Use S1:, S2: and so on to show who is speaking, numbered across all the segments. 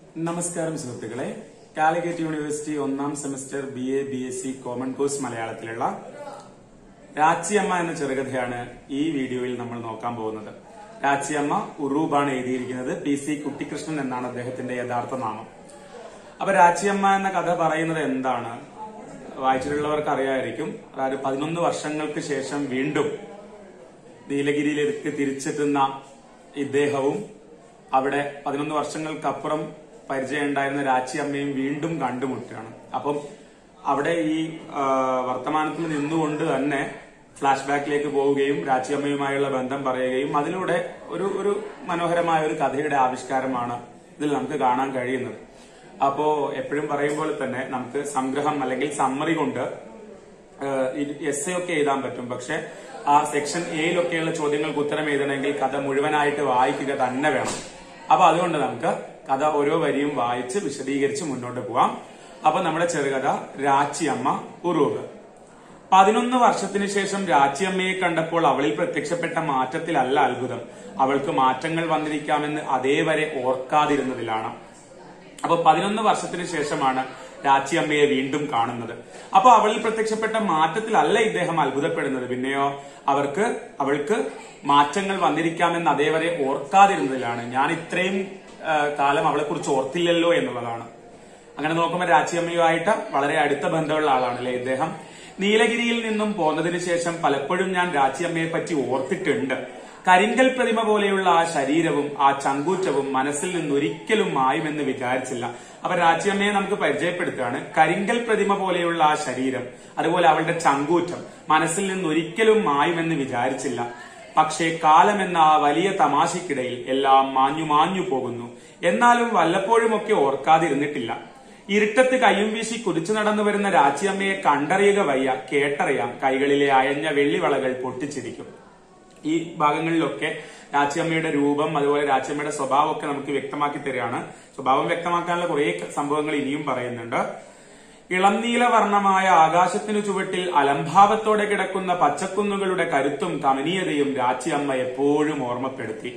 S1: നമസ്കാരം സുഹൃത്തുക്കളെ കാലിക്കറ്റ് യൂണിവേഴ്സിറ്റി ഒന്നാം semester B A B S C common course മലയാളത്തിലുള്ള രാച്ചിയമ്മ എന്ന ചെറുകഥയാണ് ഈ വീഡിയോയിൽ നമ്മൾ നോക്കാൻ പോകുന്നത് രാച്ചിയമ്മ ഉറൂബാണ് എഴുതിയിരിക്കുന്നത് പി സി കുട്ടിക്കൃഷ്ണൻ എന്നാണ് അദ്ദേഹത്തിന്റെ യഥാർത്ഥ നാമം അപ്പൊ രാച്ചിയമ്മ എന്ന കഥ പറയുന്നത് എന്താണ് വായിച്ചിട്ടുള്ളവർക്ക് അറിയാമായിരിക്കും അതായത് പതിനൊന്ന് വർഷങ്ങൾക്ക് ശേഷം വീണ്ടും നീലഗിരിയിലേക്ക് തിരിച്ചെത്തുന്ന ഇദ്ദേഹവും അവിടെ പതിനൊന്ന് വർഷങ്ങൾക്കപ്പുറം പരിചയം ഉണ്ടായിരുന്ന രാച്ചി അമ്മയും വീണ്ടും കണ്ടുമുട്ടുകയാണ് അപ്പം അവിടെ ഈ ആ, വർത്തമാനത്തിൽ നിന്നുകൊണ്ട് തന്നെ ഫ്ലാഷ് ബാക്കിലേക്ക് പോവുകയും രാച്ചി അമ്മയുമായുള്ള ബന്ധം പറയുകയും അതിലൂടെ ഒരു ഒരു മനോഹരമായ ഒരു കഥയുടെ ആവിഷ്കാരമാണ് ഇതിൽ നമുക്ക് കാണാൻ കഴിയുന്നത് അപ്പോ എപ്പോഴും പറയുമ്പോൾ തന്നെ നമുക്ക് സംഗ്രഹം അല്ലെങ്കിൽ സമ്മറി കൊണ്ട് എസ് എ ഒക്കെ എഴുതാൻ പറ്റും പക്ഷെ ആ സെക്ഷൻ എയിലൊക്കെയുള്ള ചോദ്യങ്ങൾക്ക് ഉത്തരം എഴുതണമെങ്കിൽ കഥ മുഴുവനായിട്ട് വായിക്കുക തന്നെ വേണം അപ്പൊ അതുകൊണ്ട് നമുക്ക് കഥ ഓരോ വരിയും വായിച്ച് വിശദീകരിച്ച് മുന്നോട്ട് പോവാം അപ്പൊ നമ്മുടെ ചെറുകഥ രാച്ചിയമ്മ ഉറൂബ് പതിനൊന്ന് വർഷത്തിനു ശേഷം രാച്ചിയമ്മയെ കണ്ടപ്പോൾ അവളിൽ പ്രത്യക്ഷപ്പെട്ട മാറ്റത്തിലല്ല അത്ഭുതം അവൾക്ക് മാറ്റങ്ങൾ വന്നിരിക്കാമെന്ന് അതേവരെ ഓർക്കാതിരുന്നതിലാണ് അപ്പൊ പതിനൊന്ന് വർഷത്തിന് ശേഷമാണ് രാച്ചി അമ്മയെ വീണ്ടും കാണുന്നത് അപ്പൊ അവളിൽ പ്രത്യക്ഷപ്പെട്ട മാറ്റത്തിലല്ല ഇദ്ദേഹം അത്ഭുതപ്പെടുന്നത് പിന്നെയോ അവർക്ക് അവൾക്ക് മാറ്റങ്ങൾ വന്നിരിക്കാമെന്ന് അതേവരെ ഓർക്കാതിരുന്നതിലാണ് ഞാൻ ഇത്രയും ആ, കാലം അവളെ കുറിച്ച് ഓർത്തില്ലല്ലോ എന്നുള്ളതാണ് അങ്ങനെ നോക്കുമ്പോൾ രാച്ചിയമ്മയുമായിട്ട് വളരെ അടുത്ത ബന്ധമുള്ള ആളാണ് അല്ലെ ഇദ്ദേഹം നീലഗിരിയിൽ നിന്നും പോന്നതിന് ശേഷം പലപ്പോഴും ഞാൻ രാച്ചിയമ്മയെ പറ്റി ഓർത്തിട്ടുണ്ട് കരിങ്കൽ പ്രതിമ പോലെയുള്ള ആ ശരീരവും ആ ചങ്കൂറ്റവും മനസ്സിൽ നിന്ന് ഒരിക്കലും മായുമെന്ന് വിചാരിച്ചില്ല അപ്പൊ രാച്ചിയമ്മയെ നമുക്ക് പരിചയപ്പെടുത്തുകയാണ് കരിങ്കൽ പ്രതിമ പോലെയുള്ള ആ ശരീരം അതുപോലെ അവളുടെ ചങ്കൂറ്റം മനസ്സിൽ നിന്ന് ഒരിക്കലും മായുമെന്ന് വിചാരിച്ചില്ല പക്ഷേ കാലമെന്ന ആ വലിയ തമാശയ്ക്കിടയിൽ എല്ലാം മാഞ്ഞു മാഞ്ഞു പോകുന്നു എന്നാലും വല്ലപ്പോഴുമൊക്കെ ഓർക്കാതിരുന്നിട്ടില്ല ഇരുട്ടത്ത് കയ്യും വീശി കുതിച്ചു നടന്നു വരുന്ന രാച്ചിയമ്മയെ കണ്ടറിയുക വയ്യ കേട്ടറിയാം കൈകളിലെ അയഞ്ഞ വെള്ളിവളകൾ പൊട്ടിച്ചിരിക്കും ഈ ഭാഗങ്ങളിലൊക്കെ രാച്ചിയമ്മയുടെ രൂപം അതുപോലെ രാച്ചിയമ്മയുടെ സ്വഭാവമൊക്കെ നമുക്ക് വ്യക്തമാക്കി തരികയാണ് സ്വഭാവം വ്യക്തമാക്കാനുള്ള കുറെ സംഭവങ്ങൾ ഇനിയും പറയുന്നുണ്ട് ഇളം നീലവർണ്ണമായ ആകാശത്തിനു ചുവട്ടിൽ അലംഭാവത്തോടെ കിടക്കുന്ന പച്ചക്കുന്നുകളുടെ കരുത്തും കമനീയതയും രാച്ചിയമ്മ എപ്പോഴും ഓർമ്മപ്പെടുത്തി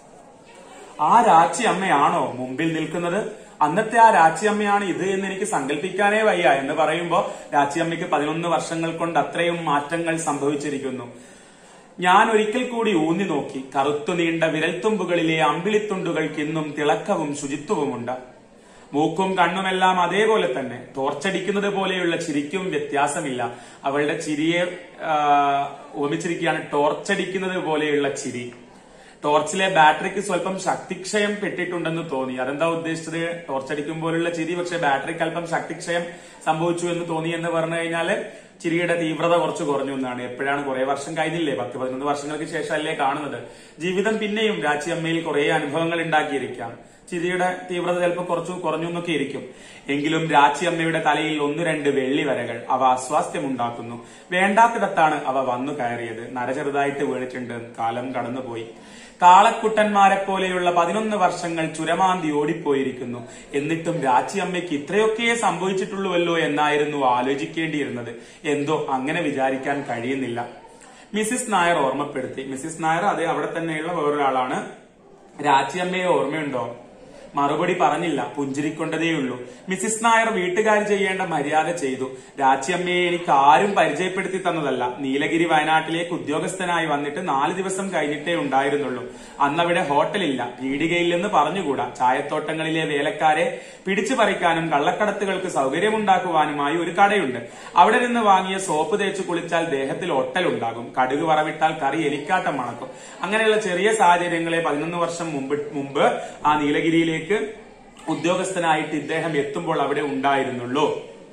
S1: ആ രാച്ചി അമ്മയാണോ മുമ്പിൽ നിൽക്കുന്നത് അന്നത്തെ ആ രാച്ചി അമ്മയാണ് ഇത് എന്ന് എനിക്ക് സങ്കല്പിക്കാനേ വയ്യ എന്ന് പറയുമ്പോൾ രാച്ചിയമ്മയ്ക്ക് പതിനൊന്ന് വർഷങ്ങൾ കൊണ്ട് അത്രയും മാറ്റങ്ങൾ സംഭവിച്ചിരിക്കുന്നു ഞാൻ ഒരിക്കൽ കൂടി ഊന്നി നോക്കി കറുത്തു നീണ്ട വിരൽത്തുമ്പുകളിലെ അമ്പിളിത്തുണ്ടുകൾക്ക് ഇന്നും തിളക്കവും ശുചിത്വവുമുണ്ട് മൂക്കും കണ്ണുമെല്ലാം അതേപോലെ തന്നെ ടോർച്ചടിക്കുന്നത് പോലെയുള്ള ചിരിക്കും വ്യത്യാസമില്ല അവളുടെ ചിരിയെ ആ, ഉപമിച്ചിരിക്കുകയാണ് ടോർച്ചടിക്കുന്നത് പോലെയുള്ള ചിരി ടോർച്ചിലെ ബാറ്ററിക്ക് സ്വല്പം ശക്തിക്ഷയം പെട്ടിട്ടുണ്ടെന്ന് തോന്നി അതെന്താ ഉദ്ദേശിച്ചത് ടോർച്ചടിക്കുമ്പോഴുള്ള ചിരി പക്ഷെ ബാറ്ററിക്ക് അല്പം ശക്തിക്ഷയം സംഭവിച്ചു എന്ന് തോന്നി എന്ന് പറഞ്ഞു കഴിഞ്ഞാല് ചിരിയുടെ തീവ്രത കുറച്ച് കുറഞ്ഞു എന്നാണ് എപ്പോഴാണ് കുറെ വർഷം കഴിഞ്ഞില്ലേ പത്ത് പതിനൊന്ന് വർഷങ്ങൾക്ക് ശേഷമല്ലേ കാണുന്നത് ജീവിതം പിന്നെയും രാച്ചിയമ്മയിൽ കുറെ അനുഭവങ്ങൾ ഉണ്ടാക്കിയിരിക്കാം ചിരിയുടെ തീവ്രത ചിലപ്പോൾ കുറച്ചു കുറഞ്ഞു എന്നൊക്കെ ഇരിക്കും എങ്കിലും രാച്ചിയമ്മയുടെ തലയിൽ ഒന്ന് രണ്ട് വെള്ളി വരകൾ അവ അസ്വാസ്ഥ്യമുണ്ടാക്കുന്നു വേണ്ടാത്തിടത്താണ് അവ വന്നു കയറിയത് നര ചെറുതായിട്ട് വീണിട്ടുണ്ട് കാലം കടന്നുപോയി കാളക്കുട്ടന്മാരെ പോലെയുള്ള പതിനൊന്ന് വർഷങ്ങൾ ചുരമാന്തി ഓടിപ്പോയിരിക്കുന്നു എന്നിട്ടും രാച്ചിയമ്മയ്ക്ക് ഇത്രയൊക്കെ സംഭവിച്ചിട്ടുള്ളുവല്ലോ എന്നായിരുന്നു ആലോചിക്കേണ്ടിയിരുന്നത് എന്തോ അങ്ങനെ വിചാരിക്കാൻ കഴിയുന്നില്ല മിസ്സിസ് നായർ ഓർമ്മപ്പെടുത്തി മിസ്സിസ് നായർ അത് അവിടെ തന്നെയുള്ള വേറൊരാളാണ് രാച്ചിയമ്മയെ ഓർമ്മയുണ്ടോ മറുപടി പറഞ്ഞില്ല പുഞ്ചിരിക്കൊണ്ടതേയുള്ളൂ മിസ്സിസ് നായർ വീട്ടുകാർ ചെയ്യേണ്ട മര്യാദ ചെയ്തു രാച്ചിയമ്മയെ എനിക്ക് ആരും പരിചയപ്പെടുത്തി തന്നതല്ല നീലഗിരി വയനാട്ടിലേക്ക് ഉദ്യോഗസ്ഥനായി വന്നിട്ട് നാല് ദിവസം കഴിഞ്ഞിട്ടേ ഉണ്ടായിരുന്നുള്ളൂ അന്നവിടെ ഹോട്ടലില്ല പീടികയില്ലെന്ന് പറഞ്ഞുകൂടാ ചായത്തോട്ടങ്ങളിലെ വേലക്കാരെ പിടിച്ചു പറിക്കാനും കള്ളക്കടത്തുകൾക്ക് സൗകര്യമുണ്ടാക്കുവാനുമായി ഒരു കടയുണ്ട് അവിടെ നിന്ന് വാങ്ങിയ സോപ്പ് തേച്ച് കുളിച്ചാൽ ദേഹത്തിൽ ഒട്ടലുണ്ടാകും കടുക് വറവിട്ടാൽ കറി എലിക്കാട്ടം മണക്കും അങ്ങനെയുള്ള ചെറിയ സാഹചര്യങ്ങളെ പതിനൊന്ന് വർഷം മുമ്പ് മുമ്പ് ആ നീലഗിരിയിലേക്ക് ഉദ്യോഗസ്ഥനായിട്ട് ഇദ്ദേഹം എത്തുമ്പോൾ അവിടെ ഉണ്ടായിരുന്നുള്ളൂ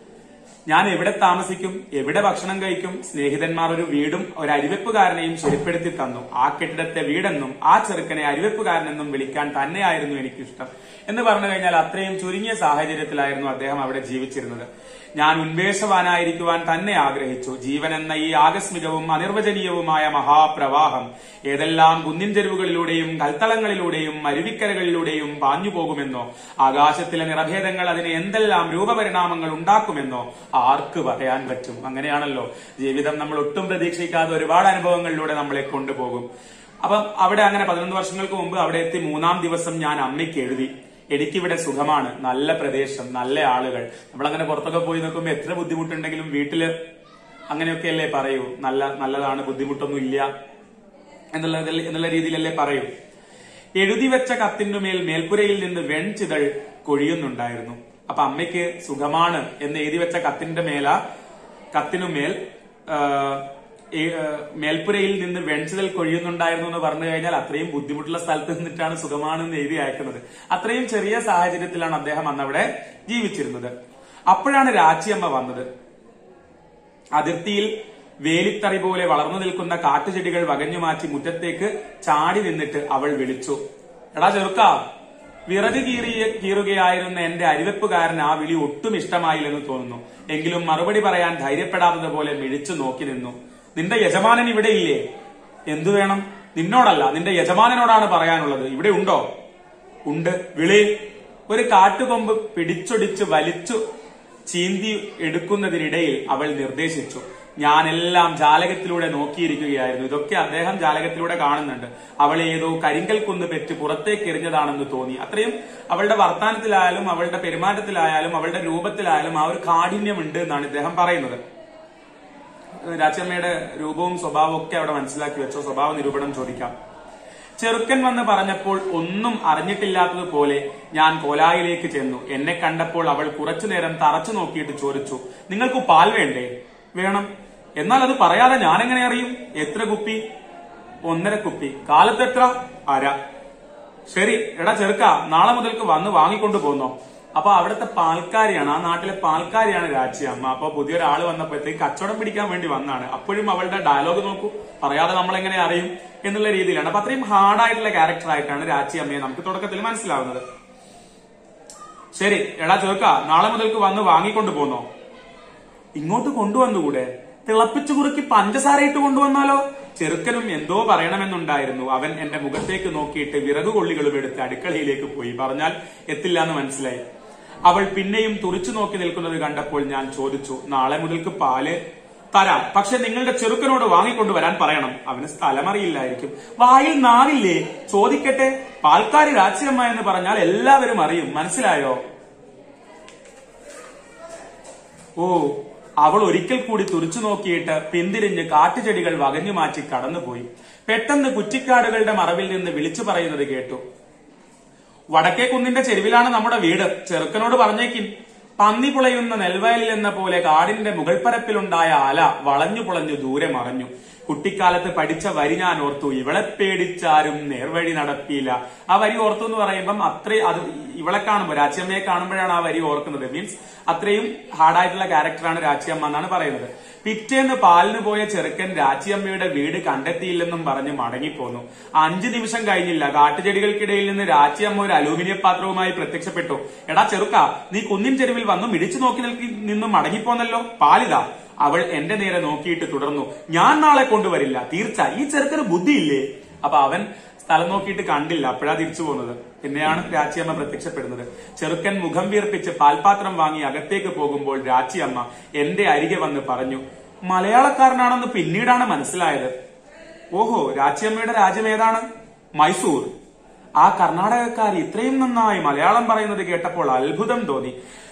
S1: ഞാൻ എവിടെ താമസിക്കും എവിടെ ഭക്ഷണം കഴിക്കും സ്നേഹിതന്മാർ ഒരു വീടും ഒരു അരിവെപ്പുകാരനെയും ശരിപ്പെടുത്തി തന്നു ആ കെട്ടിടത്തെ വീടെന്നും ആ ചെറുക്കനെ അരിവെപ്പുകാരനെന്നും വിളിക്കാൻ തന്നെയായിരുന്നു എനിക്കിഷ്ടം എന്ന് പറഞ്ഞു കഴിഞ്ഞാൽ അത്രയും ചുരുങ്ങിയ സാഹചര്യത്തിലായിരുന്നു അദ്ദേഹം അവിടെ ജീവിച്ചിരുന്നത് ഞാൻ ഉന്മേഷവാനായിരിക്കുവാൻ തന്നെ ആഗ്രഹിച്ചു ജീവൻ എന്ന ഈ ആകസ്മികവും അനിർവചനീയവുമായ മഹാപ്രവാഹം ഏതെല്ലാം കുന്നിൻ ചെരുവുകളിലൂടെയും കൽത്തളങ്ങളിലൂടെയും അരുവിക്കരകളിലൂടെയും പാഞ്ഞു പോകുമെന്നോ ആകാശത്തിലെ നിറഭേദങ്ങൾ അതിന് എന്തെല്ലാം രൂപപരിണാമങ്ങൾ ഉണ്ടാക്കുമെന്നോ ആർക്ക് പറയാൻ പറ്റും അങ്ങനെയാണല്ലോ ജീവിതം നമ്മൾ ഒട്ടും പ്രതീക്ഷിക്കാതെ ഒരുപാട് അനുഭവങ്ങളിലൂടെ നമ്മളെ കൊണ്ടുപോകും അപ്പം അവിടെ അങ്ങനെ പതിനൊന്ന് വർഷങ്ങൾക്ക് മുമ്പ് അവിടെ എത്തി മൂന്നാം ദിവസം ഞാൻ അമ്മയ്ക്ക് എഴുതി എനിക്കിവിടെ സുഖമാണ് നല്ല പ്രദേശം നല്ല ആളുകൾ നമ്മളങ്ങനെ പുറത്തൊക്കെ പോയി നോക്കുമ്പോൾ എത്ര ബുദ്ധിമുട്ടുണ്ടെങ്കിലും വീട്ടില് അങ്ങനെയൊക്കെയല്ലേ പറയൂ നല്ല നല്ലതാണ് ബുദ്ധിമുട്ടൊന്നും ഇല്ല എന്നുള്ള എന്നുള്ള രീതിയിലല്ലേ പറയൂ എഴുതി വെച്ച കത്തിനുമേൽ മേൽപ്പുരയിൽ നിന്ന് വെൺചിതൾ കൊഴിയുന്നുണ്ടായിരുന്നു അപ്പൊ അമ്മയ്ക്ക് സുഖമാണ് എന്ന് എഴുതി വെച്ച കത്തിന്റെ മേല കത്തിനുമേൽ ആ, ഈ, ആ, മേൽപ്പുരയിൽ നിന്ന് വെൺചിതൽ കൊഴിയുന്നുണ്ടായിരുന്നു എന്ന് പറഞ്ഞു കഴിഞ്ഞാൽ അത്രയും ബുദ്ധിമുട്ടുള്ള സ്ഥലത്ത് നിന്നിട്ടാണ് സുഖമാണ് എന്ന് എഴുതി അയക്കുന്നത് അത്രയും ചെറിയ സാഹചര്യത്തിലാണ് അദ്ദേഹം അന്നവിടെ ജീവിച്ചിരുന്നത് അപ്പോഴാണ് രാച്ചിയമ്മ വന്നത് അതിർത്തിയിൽ വേലിത്തറി പോലെ വളർന്നു നിൽക്കുന്ന കാട്ടുചെടികൾ വകഞ്ഞു മാറ്റി മുറ്റത്തേക്ക് ചാടി നിന്നിട്ട് അവൾ വിളിച്ചു എടാ ചെറുക്ക വിറക് കീറിയ കീറുകയായിരുന്ന എന്റെ അരിവെപ്പുകാരൻ ആ വിളി ഒട്ടും ഇഷ്ടമായില്ലെന്ന് തോന്നുന്നു എങ്കിലും മറുപടി പറയാൻ ധൈര്യപ്പെടാത്തത് പോലെ മിഴിച്ചു നോക്കി നിന്നു നിന്റെ യജമാനൻ ഇവിടെ ഇല്ലേ എന്തു വേണം നിന്നോടല്ല നിന്റെ യജമാനനോടാണ് പറയാനുള്ളത് ഇവിടെ ഉണ്ടോ ഉണ്ട് വിളി ഒരു കാട്ടുകൊമ്പ് പിടിച്ചൊടിച്ച് വലിച്ചു ചീന്തി എടുക്കുന്നതിനിടയിൽ അവൾ നിർദ്ദേശിച്ചു ഞാനെല്ലാം ജാലകത്തിലൂടെ നോക്കിയിരിക്കുകയായിരുന്നു ഇതൊക്കെ അദ്ദേഹം ജാലകത്തിലൂടെ കാണുന്നുണ്ട് അവളെ ഏതോ കരിങ്കൽ കുന്ന് പെറ്റ് പുറത്തേക്ക് എറിഞ്ഞതാണെന്ന് തോന്നി അത്രയും അവളുടെ വർത്താനത്തിലായാലും അവളുടെ പെരുമാറ്റത്തിലായാലും അവളുടെ രൂപത്തിലായാലും ആ ഒരു കാഠിന്യമുണ്ട് എന്നാണ് ഇദ്ദേഹം പറയുന്നത് രാച്ചമ്മയുടെ രൂപവും സ്വഭാവവും ഒക്കെ അവിടെ മനസ്സിലാക്കി വെച്ചോ സ്വഭാവ നിരൂപണം ചോദിക്കാം ചെറുക്കൻ വന്ന് പറഞ്ഞപ്പോൾ ഒന്നും അറിഞ്ഞിട്ടില്ലാത്തതുപോലെ ഞാൻ കോലായിലേക്ക് ചെന്നു എന്നെ കണ്ടപ്പോൾ അവൾ കുറച്ചുനേരം തറച്ചു നോക്കിയിട്ട് ചോദിച്ചു നിങ്ങൾക്ക് പാൽ വേണ്ടേ വേണം എന്നാൽ അത് പറയാതെ ഞാൻ എങ്ങനെ അറിയും എത്ര കുപ്പി ഒന്നര കുപ്പി കാലത്തെത്ര അര ശരി എടാ ചെറുക്ക നാളെ മുതൽക്ക് വന്ന് വാങ്ങിക്കൊണ്ടു പോന്നോ അപ്പൊ അവിടുത്തെ പാൽക്കാരിയാണ് ആ നാട്ടിലെ പാൽക്കാരിയാണ് രാജി അമ്മ അപ്പൊ പുതിയൊരാള് വന്നപ്പോഴത്തേക്ക് കച്ചവടം പിടിക്കാൻ വേണ്ടി വന്നാണ് അപ്പോഴും അവളുടെ ഡയലോഗ് നോക്കൂ പറയാതെ നമ്മൾ എങ്ങനെ അറിയും എന്നുള്ള രീതിയിലാണ് അപ്പൊ അത്രയും ഹാർഡായിട്ടുള്ള ക്യാരക്ടർ ആയിട്ടാണ് രാജി അമ്മയെ നമുക്ക് തുടക്കത്തിൽ മനസ്സിലാവുന്നത് ശരി എടാ ചെറുക്ക നാളെ മുതൽക്ക് വന്ന് വാങ്ങിക്കൊണ്ടു പോന്നോ ഇങ്ങോട്ട് കൊണ്ടുവന്നുകൂടെ തിളപ്പിച്ചു കുറുക്കി പഞ്ചസാര ഇട്ട് കൊണ്ടുവന്നാലോ ചെറുക്കനും എന്തോ പറയണമെന്നുണ്ടായിരുന്നു അവൻ എന്റെ മുഖത്തേക്ക് നോക്കിയിട്ട് വിറകു കൊള്ളികളും എടുത്ത് അടുക്കളയിലേക്ക് പോയി പറഞ്ഞാൽ എത്തില്ല എന്ന് മനസ്സിലായി അവൾ പിന്നെയും തുറിച്ചു നോക്കി നിൽക്കുന്നത് കണ്ടപ്പോൾ ഞാൻ ചോദിച്ചു നാളെ മുതൽക്ക് പാല് തരാം പക്ഷെ നിങ്ങളുടെ ചെറുക്കനോട് വാങ്ങിക്കൊണ്ടുവരാൻ പറയണം അവന് സ്ഥലമറിയില്ലായിരിക്കും വായിൽ നാവില്ലേ ചോദിക്കട്ടെ പാൽക്കാരി രാജ്യമ്മ എന്ന് പറഞ്ഞാൽ എല്ലാവരും അറിയും മനസ്സിലായോ ഓ അവൾ ഒരിക്കൽ കൂടി തുറിച്ചു നോക്കിയിട്ട് പിന്തിരിഞ്ഞ് കാട്ടുചെടികൾ വകഞ്ഞു മാറ്റി കടന്നുപോയി പെട്ടെന്ന് കുറ്റിക്കാടുകളുടെ മറവിൽ നിന്ന് വിളിച്ചു പറയുന്നത് കേട്ടു വടക്കേ കുന്നിന്റെ ചെരുവിലാണ് നമ്മുടെ വീട് ചെറുക്കനോട് പറഞ്ഞേക്കിൻ പന്നി പുളയുന്ന നെൽവയലിൽ എന്ന പോലെ കാടിന്റെ മുകൾപ്പരപ്പിലുണ്ടായ അല വളഞ്ഞു പുളഞ്ഞു ദൂരെ മറഞ്ഞു കുട്ടിക്കാലത്ത് പഠിച്ച വരി ഞാൻ ഓർത്തു ഇവളെ പേടിച്ചാരും നേർവഴി നടപ്പിയില്ല ആ വരി ഓർത്തു എന്ന് പറയുമ്പം അത്രയും അത് ഇവളെ കാണുമ്പോൾ രാച്ചിയമ്മയെ കാണുമ്പോഴാണ് ആ വരി ഓർക്കുന്നത് മീൻസ് അത്രയും ഹാർഡായിട്ടുള്ള ക്യാരക്ടറാണ് രാച്ചിയമ്മ എന്നാണ് പറയുന്നത് പിറ്റേന്ന് പാലിന് പോയ ചെറുക്കൻ രാച്ചിയമ്മയുടെ വീട് കണ്ടെത്തിയില്ലെന്നും പറഞ്ഞ് മടങ്ങിപ്പോന്നു അഞ്ചു നിമിഷം കഴിഞ്ഞില്ല കാട്ടുചെടികൾക്കിടയിൽ നിന്ന് രാച്ചിയമ്മ ഒരു അലൂമിനിയം പാത്രവുമായി പ്രത്യക്ഷപ്പെട്ടു എടാ ചെറുക്ക നീ കുന്നിൻ ചെരുവിൽ വന്നു മിടിച്ചു നോക്കി നിൽക്കി നിന്നും മടങ്ങിപ്പോന്നല്ലോ പാലിതാ അവൾ എന്റെ നേരെ നോക്കിയിട്ട് തുടർന്നു ഞാൻ നാളെ കൊണ്ടുവരില്ല തീർച്ച ഈ ചെറുക്കന് ബുദ്ധിയില്ലേ അപ്പൊ അവൻ സ്ഥലം നോക്കിയിട്ട് കണ്ടില്ല അപ്പോഴാ തിരിച്ചു പോകുന്നത് പിന്നെയാണ് രാച്ചിയമ്മ പ്രത്യക്ഷപ്പെടുന്നത് ചെറുക്കൻ മുഖം വീർപ്പിച്ച് പാൽപാത്രം വാങ്ങി അകത്തേക്ക് പോകുമ്പോൾ രാച്ചിയമ്മ എന്റെ അരികെ വന്ന് പറഞ്ഞു മലയാളക്കാരനാണെന്ന് പിന്നീടാണ് മനസ്സിലായത് ഓഹോ രാച്ചിയമ്മയുടെ രാജ്യം ഏതാണ് മൈസൂർ ആ കർണാടകക്കാരി ഇത്രയും നന്നായി മലയാളം പറയുന്നത് കേട്ടപ്പോൾ അത്ഭുതം തോന്നി